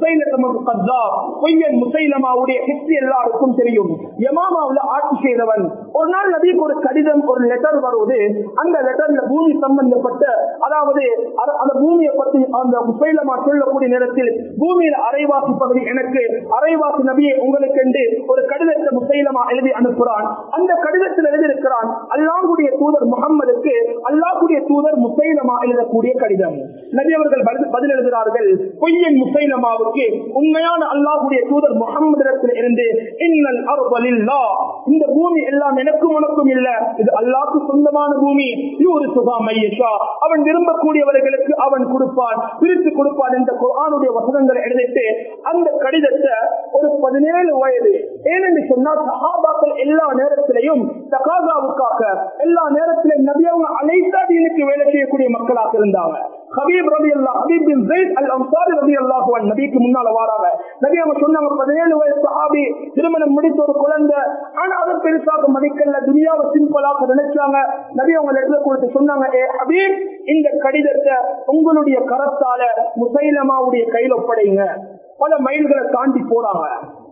முசைலமா பொய்யன் முசைலமாவுடைய ஹிஸ்டரி எல்லாருக்கும் தெரியும் யமாமாவுல ஆட்சி செய்தவன் ஒரு நாள் நபிக்கு ஒரு கடிதம் ஒரு லெட்டர் வருவது அந்த லெட்டர்ல பூமி சம்பந்தப்பட்ட அதாவது அத- அந்த பூமியை பற்றி அந்த முசைலமா சொல்லக்கூடிய நேரத்தில் பூமியில அரைவாசி பகுதி எனக்கு அரைவாசி நபியை உங்களுக்கு என்று ஒரு கடிதத்தை முசைலமா எழுதி அனுப்புறான் அந்த கடிதத்தில் எழுதியிருக்கிறான் அல்லாஹ்வுடைய தூதர் முகம்மதுக்கு அல்லாஹ்வுடைய தூதர் முசைலமா எழுதக்கூடிய கடிதம் நபி அவர்கள் பதில் பதில் எழுதுகிறார்கள் பொய்யன் முசைலமாவுக்கு உண்மையான அல்லாஹ்வுடைய தூதர் முகம்மதிடத்தில் இருந்து இன்னல் அருபலில்லா இந்த பூமி எல்லாம் எனக்கும் உனக்கும் இல்ல இது அல்லாஹ்க்கு சொந்தமான பூமி யூரு சுகா மையஷா அவன் விரும்பக்கூடியவர்களுக்கு அவன் கொடுப்பான் பிரித்து கொடுப்பான் என்ற குர்ஆனுடைய வசனங்களை எழுதிட்டு அந்த கடிதத்தை ஒரு பதினேழு வயது ஏனென்று சொன்னால் சஹாபாக்கள் எல்லா நேரத்திலையும் தகாதாவுக்காக எல்லா நேரத்திலும் நபி அவங்க அனைத்தா தீனுக்கு வேலை செய்யக்கூடிய மக்களாக இருந்தாங்க ஹபீப் ரவி Allah Habib bin Zaid al Ansari ரவி அல்லாஹ் நபிக்கு முன்னால வாராங்க நபி அவங்க சொன்னாங்க பதினேழு வயசு சஹாபி திருமணம் முடித்த ஒரு குழந்தை ஆனா அதை பெருசாக மதிக்கல துனியாவை சிம்பிளாக நினைச்சாங்க நபி அவங்க லெட்டர் கொடுத்து சொன்னாங்க ஏ ஹபீப் இந்த கடிதத்தை உங்களுடைய கரத்தால முசைலமாவுடைய கையில் ஒப்படைங்க பல மைல்களை தாண்டி போறாங்க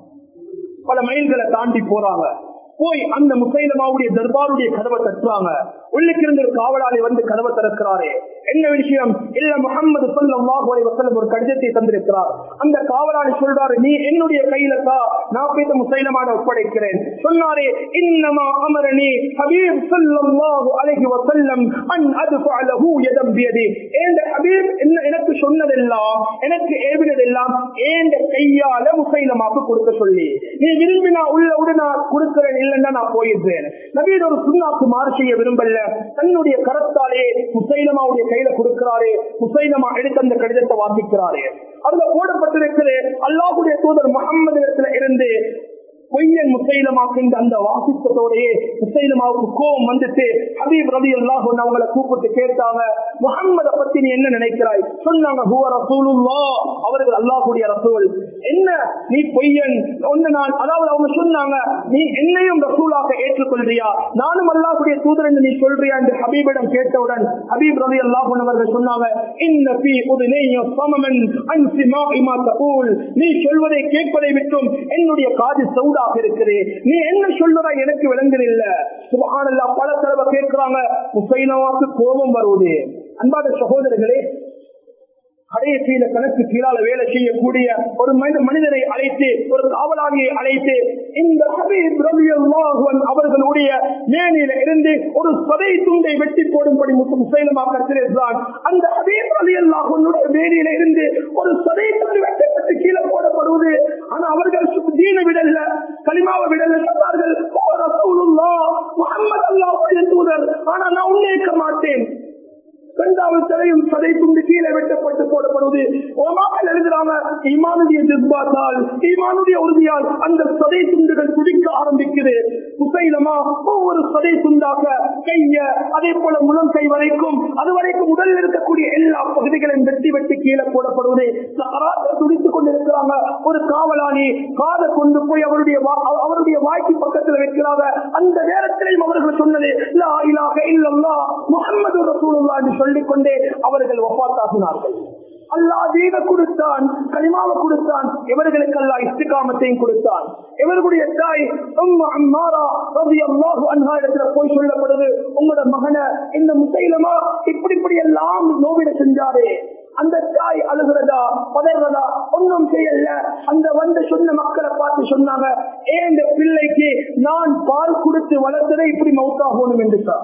பல மைல்களை தாண்டி போறாங்க போய் அந்த முசைலமாவுடைய தர்பாருடைய கதவை தட்டுறாங்க உள்ளுக்கு இருந்த ஒரு காவலாளி வந்து கதவை திறக்கிறாரே என்ன விஷயம் இல்ல முகமது ஸல்லல்லாஹு அலைஹி வஸல்லம் ஒரு கடிதத்தை தந்திருக்கிறார் அந்த காவலாளி சொல்றாரு நீ என்னுடைய கையில தா நான் போய் முசைலமான ஒப்படைக்கிறேன் சொன்னாரே இன்னமா அமரணி ஹபீப் ஸல்லல்லாஹு அலைஹி வஸல்லம் அன் அத்ஃபஅலஹு யதம் பியதி ஏண்ட ஹபீப் என்ன எனக்கு சொன்னதெல்லாம் எனக்கு ஏவினதெல்லாம் ஏண்ட கையால முசைலமாக்கு கொடுக்க சொல்லி நீ விரும்பினா உள்ள விட நான் கொடுக்கிறேன் இல்லைன்னா நான் போயிடுறேன் நபீர் ஒரு சுண்ணாக்கு மாறு செய்ய விரும்பல தன்னுடைய கரத்தாலே முசைலமாவுடைய கையில கொடுக்கிறாரே முசைலமா எடுத்து அந்த கடிதத்தை வாசிக்கிறாரே அதுல போடப்பட்டிருக்கிற அல்லாஹுடைய தூதர் முகம்மது இருந்து பொய்யன் முசைலமாக்கின்ற அந்த வாசித்ததோடையே முசைலமாவுக்கு கோபம் வந்துட்டு ஹபீப் ரவி அல்லாஹ் அவங்களை கூப்பிட்டு கேட்டாங்க முகம்மத பத்தி நீ என்ன நினைக்கிறாய் சொன்னாங்க ஹுவ ரசூலுல்லா அவர்கள் அல்லாஹுடைய ரசூல் என்ன நீ பொய்யன் ஒன்று நான் அதாவது அவங்க சொன்னாங்க நீ என்னையும் ரசூலாக ஏற்றுக்கொள்றியா நானும் அல்லாஹுடைய தூதர் என்று நீ சொல்றியா என்று ஹபீபிடம் கேட்டவுடன் ஹபீப் ரவி அல்லாஹ் அவர்கள் சொன்னாங்க இன்ன பி உதுனைய சமமன் அன் சிமா இமா தகூல் நீ சொல்வதை கேட்பதை விட்டும் என்னுடைய காது சவுடா மருந்தாக இருக்குது நீ என்ன சொல்லுற எனக்கு விளங்குதில்ல சுபஹானல்லா பல தடவை கேட்கிறாங்க முசைனவாக்கு கோபம் வருவது அன்பாத சகோதரர்களே கடைசியில கணக்கு கீழால வேலை செய்யக்கூடிய ஒரு மனித மனிதனை அழைத்து ஒரு காவலாளியை அழைத்து இந்த ஹபீப் ரலியல்லாஹு அன்ஹு அவர்களுடைய மேனியில இருந்து ஒரு சதை துண்டை வெட்டி போடும்படி முசைலமா கருத்திருக்கிறான் அந்த ஹபீப் ரலியல்லாஹு அன்ஹுடைய மேனியில இருந்து ஒரு சதை துண்டு வெட்டப்பட்டு கீழே போடப்படுவது ஆனா அவர்கள் தீன விடல கலிமாவை விடல சொன்னார்கள் "ஓ ரசூலுல்லாஹ், முஹம்மது அல்லாஹ்வுடைய தூதர் ஆனா நான் உன்னேற்க மாட்டேன் இரண்டாவது தலையும் சதை துண்டு கீழே வெட்டப்பட்டு போடப்படுவது உலமாக்கள் எழுதுறாங்க ஈமானுடைய ஜிஸ்பாத்தால் ஈமானுடைய உறுதியால் அந்த சதை துண்டுகள் துடிக்க ஆரம்பிக்குது முசைலமா ஒவ்வொரு சதை துண்டாக கைய அதே போல முழம் கை வரைக்கும் அது வரைக்கும் உடலில் இருக்கக்கூடிய எல்லா பகுதிகளையும் வெட்டி வெட்டி கீழே போடப்படுவது சகராத்தை துடித்துக் கொண்டிருக்கிறாங்க ஒரு காவலாளி காதை கொண்டு போய் அவருடைய வா- அவருடைய வாய்க்கு பக்கத்தில் வைக்கிறாங்க அந்த நேரத்திலையும் அவர்கள் சொன்னது லா இலாஹ இல்லல்லாஹ் முஹம்மது ரசூலுல்லாஹ் என்று சொல்லிக்கொண்டே அவர்கள் வஃபாத்தாகினார்கள் அல்லாஹ் தீன கொடுத்தான் கலிமாவை கொடுத்தான் இவர்களுக்கு அல்லாஹ் இஸ்திகாமத்தையும் கொடுத்தான் இவர்களுடைய தாய் உம்மு அம்மாரா ரலியல்லாஹு அன்ஹா இடத்துல போய் சொல்லப்படுது உங்களோட மகனை இந்த முசைலமா இப்படி இப்படி எல்லாம் நோவிட செஞ்சாரே அந்த தாய் அழுகிறதா பதறதா ஒன்றும் செய்யல அந்த வந்து சொன்ன மக்களை பார்த்து சொன்னாங்க ஏன் இந்த பிள்ளைக்கு நான் பால் கொடுத்து வளர்த்ததை இப்படி மௌத்தாகணும் என்று சார்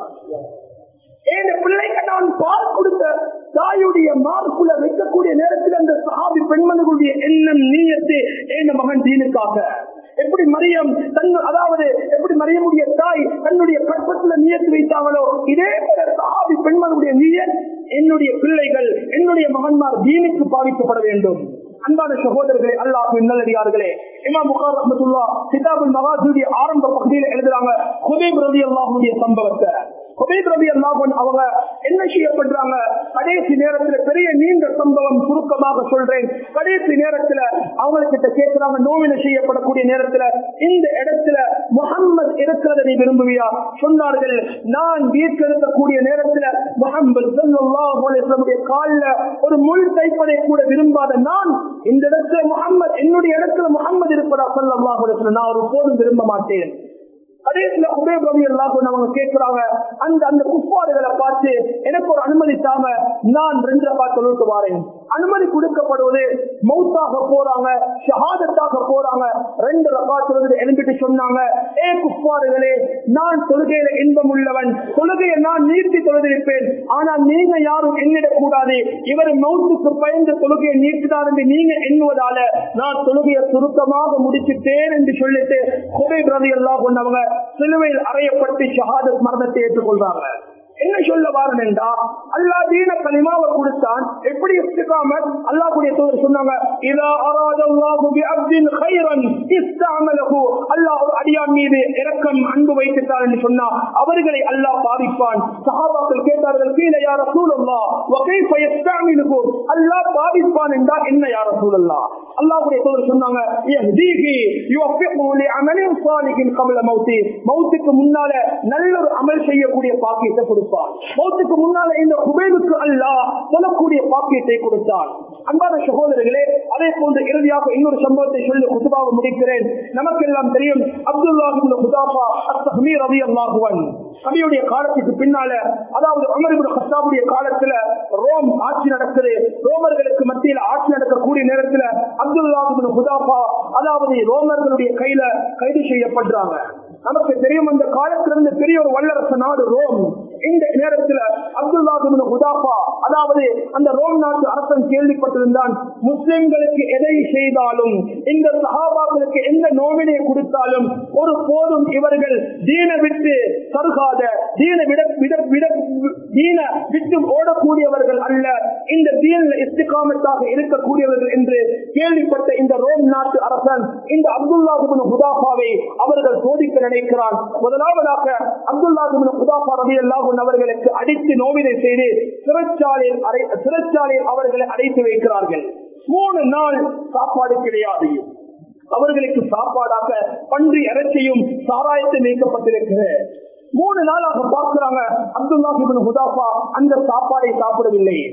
ஏன் பிள்ளைக்கு நான் பால் கொடுத்த தாயுடைய மார்க்குள்ள வைக்கக்கூடிய நேரத்தில் அந்த சஹாபி பெண்மணிகளுடைய எண்ணம் நீயத்து ஏன் மகன் தீனுக்காக எப்படி மரியம் தன் அதாவது எப்படி மரியமுடைய தாய் தன்னுடைய கற்பத்துல நியத்து வைத்தாங்களோ இதே போல சஹாபி பெண்மணியுடைய நீயத் என்னுடைய பிள்ளைகள் என்னுடைய மகன்மார் தீனுக்கு பாவிக்கப்பட வேண்டும் அன்பான சகோதரர்களே அல்லாஹ் நல்லடியார்களே இமாம் புகார் ரஹ்மத்துல்லா கிதாபுல் மகாஜுடைய ஆரம்ப பகுதியில் எழுதுறாங்க ஹுபைப் ரதி அல்லாஹுடைய சம்பவத்தை ஹுபைப் ரதி அல்லாஹன் அவங்க என்ன செய்யப்படுறாங்க கடைசி நேரத்துல பெரிய நீண்ட சம்பவம் சுருக்கமாக சொல்றேன் கடைசி நேரத்துல அவங்ககிட்ட கேட்கிறாங்க நோவினை செய்யப்படக்கூடிய நேரத்துல இந்த இடத்துல முகம்மது இருக்கிறத நீ விரும்புவியா சொன்னார்கள் நான் வீட்டில் இருக்கக்கூடிய நேரத்துல முகம்மது ஸல்லல்லாஹு அலைஹி வஸல்லம் காலில் ஒரு முள் தைப்பதை கூட விரும்பாத நான் இந்த இடத்துல முகம்மது என்னுடைய இடத்துல முகம்மது இருப்பதா ஸல்லல்லாஹு அலைஹி வஸல்லம் நான் ஒரு போதும் விரும்ப மாட்டேன் கடைசியில குபேப் ரவி எல்லாம் அவங்க கேட்கிறாங்க அந்த அந்த குப்பாடுகளை பார்த்து எனக்கு ஒரு அனுமதி தாம நான் ரெண்டு பார்த்து தொழுட்டு வாரேன் அனுமதி கொடுக்கப்படுவது மௌத்தாக போறாங்க ஷஹாதத்தாக போறாங்க ரெண்டு ரகா தொழுது எழுப்பிட்டு சொன்னாங்க ஏ குப்பாடுகளே நான் தொழுகையில இன்பம் உள்ளவன் தொழுகையை நான் நீட்டி தொழுதிருப்பேன் ஆனால் நீங்க யாரும் எண்ணிடக் கூடாது இவர் மௌத்துக்கு பயந்து தொழுகையை நீட்டுதான் என்று நீங்க எண்ணுவதால நான் தொழுகையை சுருக்கமாக முடிச்சுட்டேன் என்று சொல்லிட்டு குபை பிரதி எல்லாம் கொண்டவங்க சிலுவையில் அறையப்பட்டு ஷஹாதத் மரணத்தை ஏற்றுக்கொள்றாங்க என்ன சொல்ல வாரன் என்றா அல்லா தீன கலிமாவை கொடுத்தான் எப்படி இஸ்திகாமத் அல்லாஹ் கூடிய தூதர் சொன்னாங்க இதா அராதல்லாஹு பி அப்தின் கைரன் இஸ்தஅமலஹு அல்லாஹ் ஒரு அடியான் மீது இரக்கம் அன்பு வைத்துட்டார் என்று சொன்னா அவர்களை அல்லாஹ் பாதிப்பான் சஹாபாக்கள் கேட்டார்கள் கீழே யார் ரசூலுல்லாஹ் வ கைஃப யஸ்தஅமிலுஹு அல்லாஹ் பாதிப்பான் என்றால் என்ன யார் ரசூலுல்லாஹ் அல்லாஹ்வுடைய தூதர் சொன்னாங்க யஹ்தீஹி யுவஃபிகு லிஅமலின் சாலிஹின் கப்ல மௌத்தி மௌத்துக்கு முன்னால நல்ல ஒரு அமல் செய்யக்கூடிய பாக்கியத்தை கொடுப்பான் மௌத்துக்கு முன்னால இந்த குபேலுக்கு அல்லாஹ் சொல்லக்கூடிய பாக்கியத்தை கொடுத்தான் அன்பான சகோதரர்களே அதே போன்று இறுதியாக இன்னொரு சம்பவத்தை சொல்லி குத்துபாவை முடிக்கிறேன் நமக்கெல்லாம் தெரியும் அப்துல்லாஹின் குதாபா அஸ்தஹ்மீர் ரவி அல்லாஹுவன் நபியுடைய காலத்துக்கு பின்னால அதாவது அமரிபுல் ஹத்தாவுடைய காலத்துல ரோம் ஆட்சி நடக்குது ரோமர்களுக்கு மத்தியில் ஆட்சி நடக்கக்கூடிய நேரத்துல அப்துல்லாஹின் குதாபா அதாவது ரோமர்களுடைய கையில கைது செய்யப்படுறாங்க நமக்கு தெரியும் அந்த காலத்திலிருந்து பெரிய ஒரு வல்லரசு நாடு ரோம் இந்த நேரத்தில் அப்துல்லாஹின் ஹுதாபா அதாவது அந்த ரோம் நாட்டு அரசன் கேள்விப்பட்டிருந்தான் முஸ்லிம்களுக்கு எதை செய்தாலும் இந்த சஹாபாக்களுக்கு எந்த நோவினை கொடுத்தாலும் ஒரு போதும் இவர்கள் தீன விட்டு சருகாத தீன விட விட விட தீன விட்டு ஓடக்கூடியவர்கள் அல்ல இந்த தீன இஸ்திகாமத்தாக இருக்கக்கூடியவர்கள் என்று கேள்விப்பட்ட இந்த ரோம் நாட்டு அரசன் இந்த அப்துல்லாஹிபின் ஹுதாபாவை அவர்கள் சோதிக்க நினைக்கிறான் முதலாவதாக அப்துல்லாஹிபின் ஹுதாபா ரவி அல்லாஹூன் அவர்களுக்கு அடித்து நோவினை செய்து சிறைச்சாலையில் அடை சிறைச்சாலையில் அவர்களை அடைத்து வைக்கிறார்கள் மூணு நாள் சாப்பாடு கிடையாது அவர்களுக்கு சாப்பாடாக பன்றி இறைச்சியும் சாராயத்தை நீக்கப்பட்டிருக்கிறது மூணு நாளாக பார்க்கிறாங்க அப்துல்லாஹிபின் ஹுதாஃபா அந்த சாப்பாடை சாப்பிடவில்லை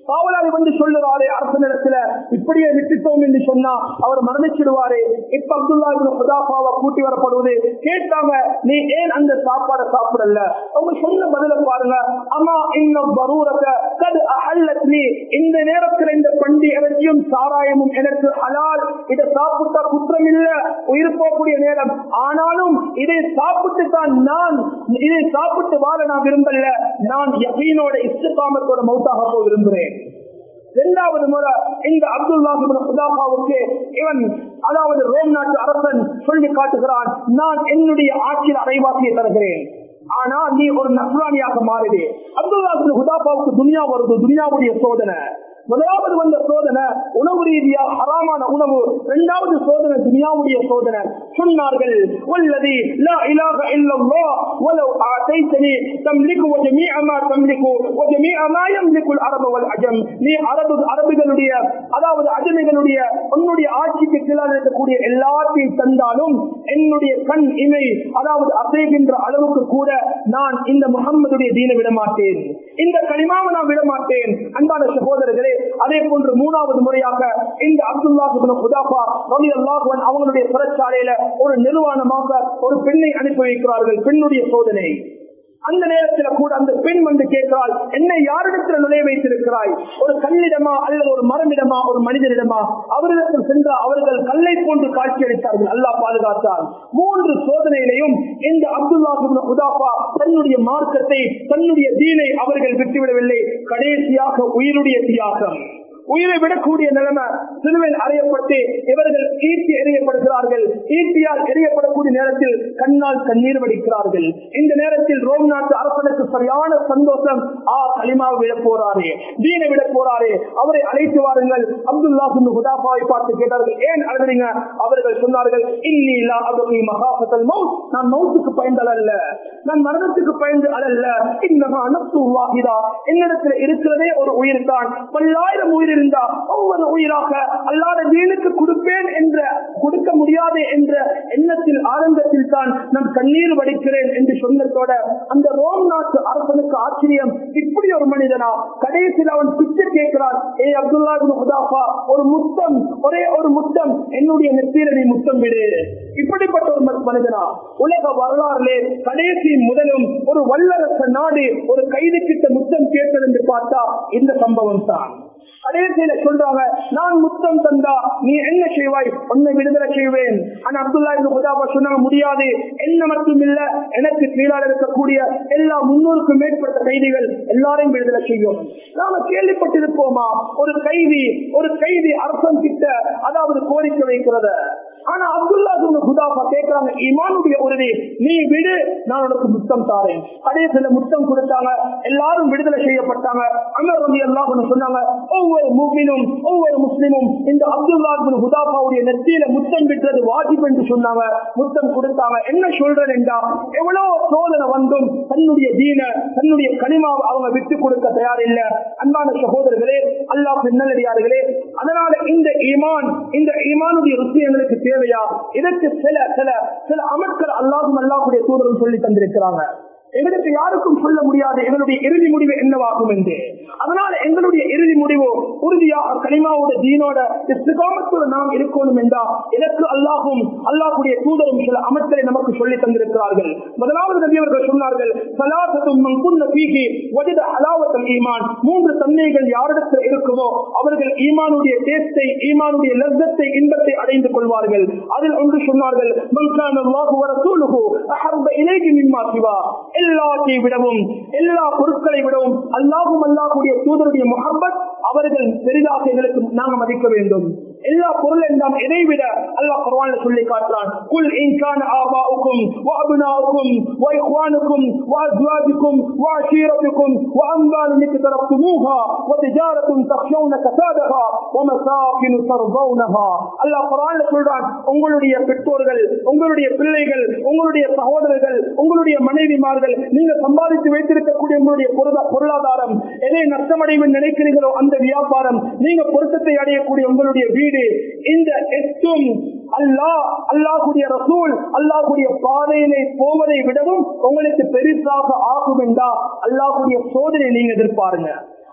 காவலாளி வந்து சொல்லுறாரு அரசனிடத்துல இப்படியே விட்டுட்டோம் என்று சொன்னா அவர் மரணிச்சிடுவாரு இப்ப அப்துல்லா ஹுதாஃபாவை கூட்டி வரப்படுவது கேட்டாங்க நீ ஏன் அந்த சாப்பாடை சாப்பிடல அவங்க சொன்ன பதில பாருங்க அம்மா இன்னும் பரூரத்தை கது அஹல்லத் நீ இந்த நேரத்தில் இந்த பண்டி இறைச்சியும் சாராயமும் எனக்கு ஹலால் இதை சாப்பிட்டா குற்றம் இல்ல உயிர் போகக்கூடிய நேரம் ஆனாலும் இதை சாப்பிட்டு தான் நான் இதை சாப்பிட்டு வாழ நான் விரும்பல நான் யகீனோட இஷ்டகாமத்தோட மௌத்தாக போய் விரும்புகிறேன் இரண்டாவது முறை இந்த அப்துல்லாவுக்கு இவன் அதாவது ரோம் நாட்டு அரசன் சொல்லி காட்டுகிறான் நான் என்னுடைய ஆட்சியில் அரைவாசியை தருகிறேன் ஆனா நீ ஒரு நஸ்ரானியாக மாறுது அப்துல்லா ஹுதாபாவுக்கு துனியா வருது துனியாவுடைய சோதனை முதலாவது வந்த சோதனை உணவு ரீதியா ஹராமான உணவு இரண்டாவது சோதனை துனியாவுடைய சோதனை சொன்னார்கள் والذي لا اله الا الله ولو اعطيتني تملك وجميع ما تملك وجميع ما يملك العرب والعجم நீ அரபு அரபுகளுடைய அதாவது அஜமிகளுடைய உன்னுடைய ஆட்சிக்கு கீழாக இருக்கக்கூடிய எல்லாத்தையும் தந்தாலும் என்னுடைய கண் இமை அதாவது அசைகின்ற அளவுக்கு கூட நான் இந்த முகம்மதுடைய தீனை விட மாட்டேன் இந்த களிமாவை நான் விட மாட்டேன் அன்பான சகோதரர்களே அதே போன்று மூணாவது முறையாக இந்த அப்துல்லா அவங்களுடைய சிறைச்சாலையில ஒரு நிர்வாணமாக ஒரு பெண்ணை அனுப்பி வைக்கிறார்கள் பெண்ணுடைய சோதனை அந்த நேரத்தில் கூட அந்த பெண் வந்து கேட்கிறாள் என்னை யாரிடத்தில் நுழைய வைத்திருக்கிறாய் ஒரு கல்லிடமா அல்லது ஒரு மரமிடமா ஒரு மனிதனிடமா அவரிடத்தில் சென்ற அவர்கள் கல்லை போன்று காட்சி அளித்தார்கள் அல்லாஹ் பாதுகாத்தார் மூன்று சோதனையிலையும் இந்த அப்துல்லா உதாஃபா தன்னுடைய மார்க்கத்தை தன்னுடைய தீனை அவர்கள் விட்டுவிடவில்லை கடைசியாக உயிருடைய தியாகம் உயிரை விடக்கூடிய நிலைமை சிலுவையில் அறையப்பட்டு இவர்கள் ஈட்டி எறியப்படுகிறார்கள் ஈட்டியால் எறியப்படக்கூடிய நேரத்தில் கண்ணால் கண்ணீர் வடிக்கிறார்கள் இந்த நேரத்தில் ரோம் நாட்டு அரசனுக்கு சரியான சந்தோஷம் ஆ களிமா விட போறாரே தீனை விட போறாரே அவரை அழைத்து வாருங்கள் அப்துல்லா ஹுதாபாவை பார்த்து கேட்டார்கள் ஏன் அழுதுறீங்க அவர்கள் சொன்னார்கள் இன்னி இல்லா அபகி மகாபத்தல் மவுத் நான் மவுத்துக்கு பயந்தல் அல்ல நான் மரணத்துக்கு பயந்து அல்ல இன்னமா நப்சு வாகிதா என்னிடத்தில் இருக்கிறதே ஒரு உயிர் தான் பல்லாயிரம் உயிர் இருந்தா ஒவ்வொரு உயிராக அல்லாத வீணுக்கு கொடுப்பேன் என்ற கொடுக்க முடியாது என்ற எண்ணத்தில் ஆரம்பத்தில் தான் நான் கண்ணீர் வடிக்கிறேன் என்று சொன்னதோட அந்த ரோம் நாட்டு அரசனுக்கு ஆச்சரியம் இப்படி ஒரு மனிதனா கடைசியில் அவன் பிச்சை கேட்கிறான் ஏ அப்துல்லா ஹுதாஃபா ஒரு முத்தம் ஒரே ஒரு முத்தம் என்னுடைய நெத்தீரனை முத்தம் விடு இப்படிப்பட்ட ஒரு மனிதனா உலக வரலாறுலே கடைசி முதலும் ஒரு வல்லரச நாடு ஒரு கைது கிட்ட முத்தம் கேட்டது என்று பார்த்தா இந்த சம்பவம் தான் கடைசியில சொல்றாங்க நான் முத்தம் தந்தா நீ என்ன செய்வாய் உன்னை விடுதலை செய்வேன் ஆனா அப்துல்லா ஹுதாபா சொன்னாங்க முடியாது என்ன மட்டும் இல்ல எனக்கு கீழாக இருக்கக்கூடிய எல்லா முன்னூறுக்கும் மேற்பட்ட கைதிகள் எல்லாரையும் விடுதலை செய்யும் நாம கேள்விப்பட்டிருப்போமா ஒரு கைதி ஒரு கைதி அரசன் கிட்ட அதாவது கோரிக்கை வைக்கிறத ஆனா அப்துல்லா ஹுதாபா கேட்கிறாங்க இமானுடைய உறுதி நீ விடு நான் உனக்கு முத்தம் தாரேன் அதே சில முத்தம் கொடுத்தாங்க எல்லாரும் விடுதலை செய்யப்பட்டாங்க அமர் ரவி எல்லாம் சொன்னாங்க ஒவ்வொரு மூமினும் ஒவ்வொரு முஸ்லிமும் இந்த அப்துல்லா ஹுதாபாவுடைய நெத்தியில முத்தம் விட்டது வாஜிப் என்று சொன்னாங்க முத்தம் கொடுத்தாங்க என்ன சொல்றேன் என்றா எவ்வளவு சோதனை வந்தும் தன்னுடைய தீன தன்னுடைய கனிமாவை அவங்க விட்டு கொடுக்க தயாரில்ல அன்பான சகோதரர்களே அல்லாஹ் பின்னலடியார்களே அதனால இந்த ஈமான் இந்த ஈமானுடைய ருசி எங்களுக்கு தேவையா இதற்கு சில சில சில அமர்க்கள் அல்லாஹும் அல்லாஹுடைய தூதரும் சொல்லி தந்திருக்கிறாங்க எங்களுக்கு யாருக்கும் சொல்ல முடியாது எங்களுடைய இறுதி முடிவு என்னவாகும் என்று அதனால எங்களுடைய இறுதி முடிவு உறுதியாக கனிமாவோட தீனோட இஸ்திகாமத்தோட நாம் இருக்கணும் என்றா இதற்கு அல்லாஹும் அல்லாஹுடைய தூதரும் சில அமர்களை நமக்கு சொல்லி தந்திருக்கிறார்கள் முதலாவது நபி அவர்கள் சொன்னார்கள் சலாசத்தும் மங்குன்ன பீகி வஜத அலாவத்தல் ஈமான் மூன்று தன்மைகள் யாரிடத்தில் இருக்குமோ அவர்கள் ஈமானுடைய டேஸ்டை ஈமானுடைய லத்தத்தை இன்பத்தை அடைந்து கொள்வார்கள் அதில் ஒன்று சொன்னார்கள் மங்கான அல்லாஹு வரசூலுஹு அஹர்ப இலைகி மிம்மா சிவா எல்லாத்தையும் விடவும் எல்லா பொருட்களை விடவும் அல்லாஹும் அல்லாஹுடைய தூதருடைய முகப்பத் அவர்கள் பெரிதாக எங்களுக்கு நாங்கள் மதிக்க வேண்டும் எல்லா பொருள் என்றால் எதை விட அல்லாஹ் குர்ஆன்ல சொல்லி காட்டுறான் குல் இன்கான ஆபாவுக்கும் وابناؤكم واخوانكم وازواجكم وعشيرتكم واموال اقترفتموها وتجاره تخشون كسادها ومساكن ترضونها அல்லாஹ் குர்ஆன்ல சொல்றான் உங்களுடைய பெற்றோர்கள் உங்களுடைய பிள்ளைகள் உங்களுடைய சகோதரர்கள் உங்களுடைய மனைவிமார்கள் நீங்க சம்பாதித்து வைத்திருக்கக்கூடிய உங்களுடைய பொருளா- பொருளாதாரம் எதை நஷ்டமடையும் நினைக்கிறீர்களோ அந்த வியாபாரம் நீங்க பொருத்தத்தை அடையக்கூடிய உங்களுடைய வீடு இந்த எட்டும் அல்லாஹ் அல்லாஹுடைய ரசூல் அல்லாஹுடைய பாதையிலே போவதை விடவும் உங்களுக்கு பெரிசாக ஆகும் என்றா அல்லாஹுடைய சோதனை நீங்க எதிர்பாருங்க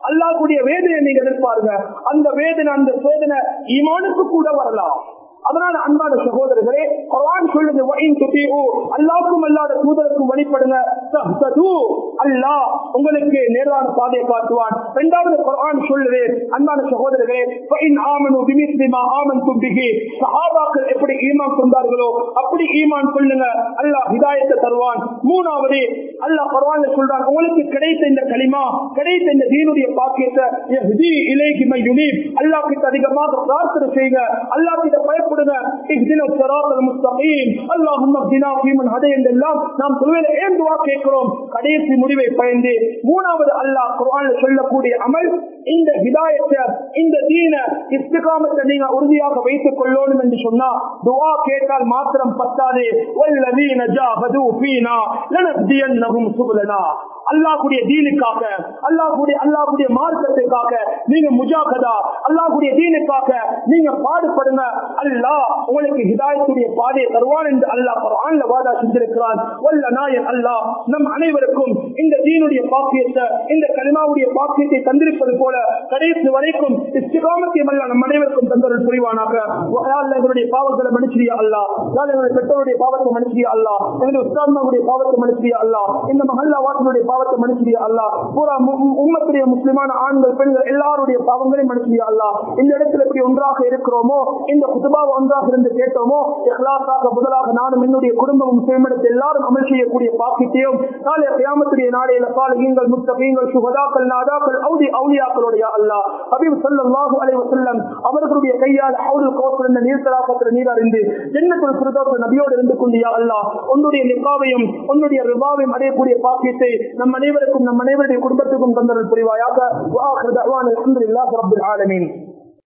அல்லாஹ்வுடைய வேதனை நீங்க எதிர்பாருங்க அந்த வேதனை அந்த சோதனை ஈமானுக்கு கூட வரலாம் அதனால அன்பான சகோதரர்களே குர்ஆன் சொல்லுது வஇன் துதிஉ அல்லாஹ்வுக்கும் அல்லாஹ்வுடைய தூதருக்கும் வழிபடுங்க தஹ்தது அல்லாஹ் உங்களுக்கு நேரான பாதையை காட்டுவான் இரண்டாவது குர்ஆன் சொல்லுது அன்பான சகோதரர்களே வஇன் ஆமனு பிமிஸ்லி மா ஆமன்தும் பிஹி சஹாபாக்கள் எப்படி ஈமான் கொண்டார்களோ அப்படி ஈமான் கொள்ளுங்க அல்லாஹ் ஹிதாயத்தை தருவான் மூணாவது அல்லாஹ் குர்ஆன்ல சொல்றான் உங்களுக்கு கிடைத்த இந்த கலிமா கிடைத்த இந்த தீனுடைய பாக்கியத்தை யஹ்தி இலைஹி மை யுனீப் அல்லாஹ் கிட்ட அதிகமாக பிரார்த்தனை செய்யுங்க அல்லாஹ் கிட்ட பயப்படுங்க இஹ்தின ஸிராத்தல் முஸ்தகீம் அல்லாஹும்ம இஹ்தினா ஃபீமன் ஹதை என்றெல்லாம் நாம் தொழுகையில ஏன் துஆ கேட்கிறோம் கடைசி முடிவை பயந்து மூணாவது அல்லாஹ் குர்ஆன்ல சொல்லக்கூடிய அமல் இந்த ஹிதாயத்தை இந்த தீன இஸ்திகாமத்தை நீங்க உறுதியாக வைத்துக் கொள்ளணும் என்று சொன்னா துஆ கேட்டால் மாத்திரம் பத்தாது வல்லதீன ஜாஹது ஃபீனா லனஹ்தியன்னஹும் சுபலனா அல்லாஹ்வுடைய தீனுக்காக அல்லாஹ்வுடைய அல்லாஹ்வுடைய மார்க்கத்துக்காக நீங்க முஜாகதா அல்லாஹ்வுடைய தீனுக்காக நீங்க பாடுபடுங்க அல்லாஹ் உங்களுக்கு ஹிதாயத்துடைய பாதையை தருவான் என்று அல்லாஹ் குர்ஆன்ல வாதா செஞ்சிருக்கிறான் வல்ல நாயன் அல்லாஹ் நம் அனைவருக்கும் இந்த தீனுடைய பாக்கியத்தை இந்த கலிமாவுடைய பாக்கியத்தை தந்திருப்பது போல கடைசி வரைக்கும் இஸ்திகாமத்தையும் அல்ல நம் அனைவருக்கும் தந்தருள் புரிவானாக யா அல்லாஹ் எங்களுடைய பாவங்களை மன்னிச்சியா அல்லாஹ் யா அல்லாஹ் எங்களுடைய பெற்றோருடைய பாவத்தை மன்னிச்சியா அல்லாஹ் எங்களுடைய உஸ்தாத்மாவுடைய பாவத்தை மன்னிச்சியா அல்லாஹ் இந்த மஹல்லா வாசனுடைய பாவத்தை மன்னிச்சியா அல்லாஹ் பூரா மு- மு- உம்மத்துடைய முஸ்லிமான ஆண்கள் பெண்கள் எல்லாருடைய பாவங்களையும் மன்னிச்சியா அல்லாஹ் இந்த இடத்துல எப்படி ஒன்றாக இருக்கிறோமோ இந்த குதுபாவை ஒன்றாக இருந்து கேட்டோமோ இஹ்லாஸாக முதலாக நானும் என்னுடைய குடும்பமும் சேமிடத்தை எல்லாரும் அமல் செய்யக்கூடிய பாக்கியத்தையும் நாளை கியாமத்துடைய நாளையில சாலிகங்கள் முத்தகீங்கள் சுகதாக்கள் நாதாக்கள் அவுதி அவுலியாக்களுடைய அல்லாஹ் ஹபீப் ஸல்லல்லாஹு அலைஹி வஸல்லம் அவர்களுடைய கையால் ஹவுல் கௌசர் என்ற நீர் தலாக்கத்தில் நீர் அறிந்து ஜன்னத்துல் ஃபிர்தௌஸ் நபியோடு இருந்து கொண்டு யா அல்லாஹ் உன்னுடைய நிக்காவையும் உன்னுடைய ரிபாவையும் அடையக்கூடிய பாக்கியத்தை நம் அனைவருக்கும் நம் அனைவருடைய குடும்பத்துக்கும் தந்தரல் புரிவாயாக வா ஆகிரு தஅவானா அல்ஹம்துலில்லாஹி ரப்பில் ஆலமீன்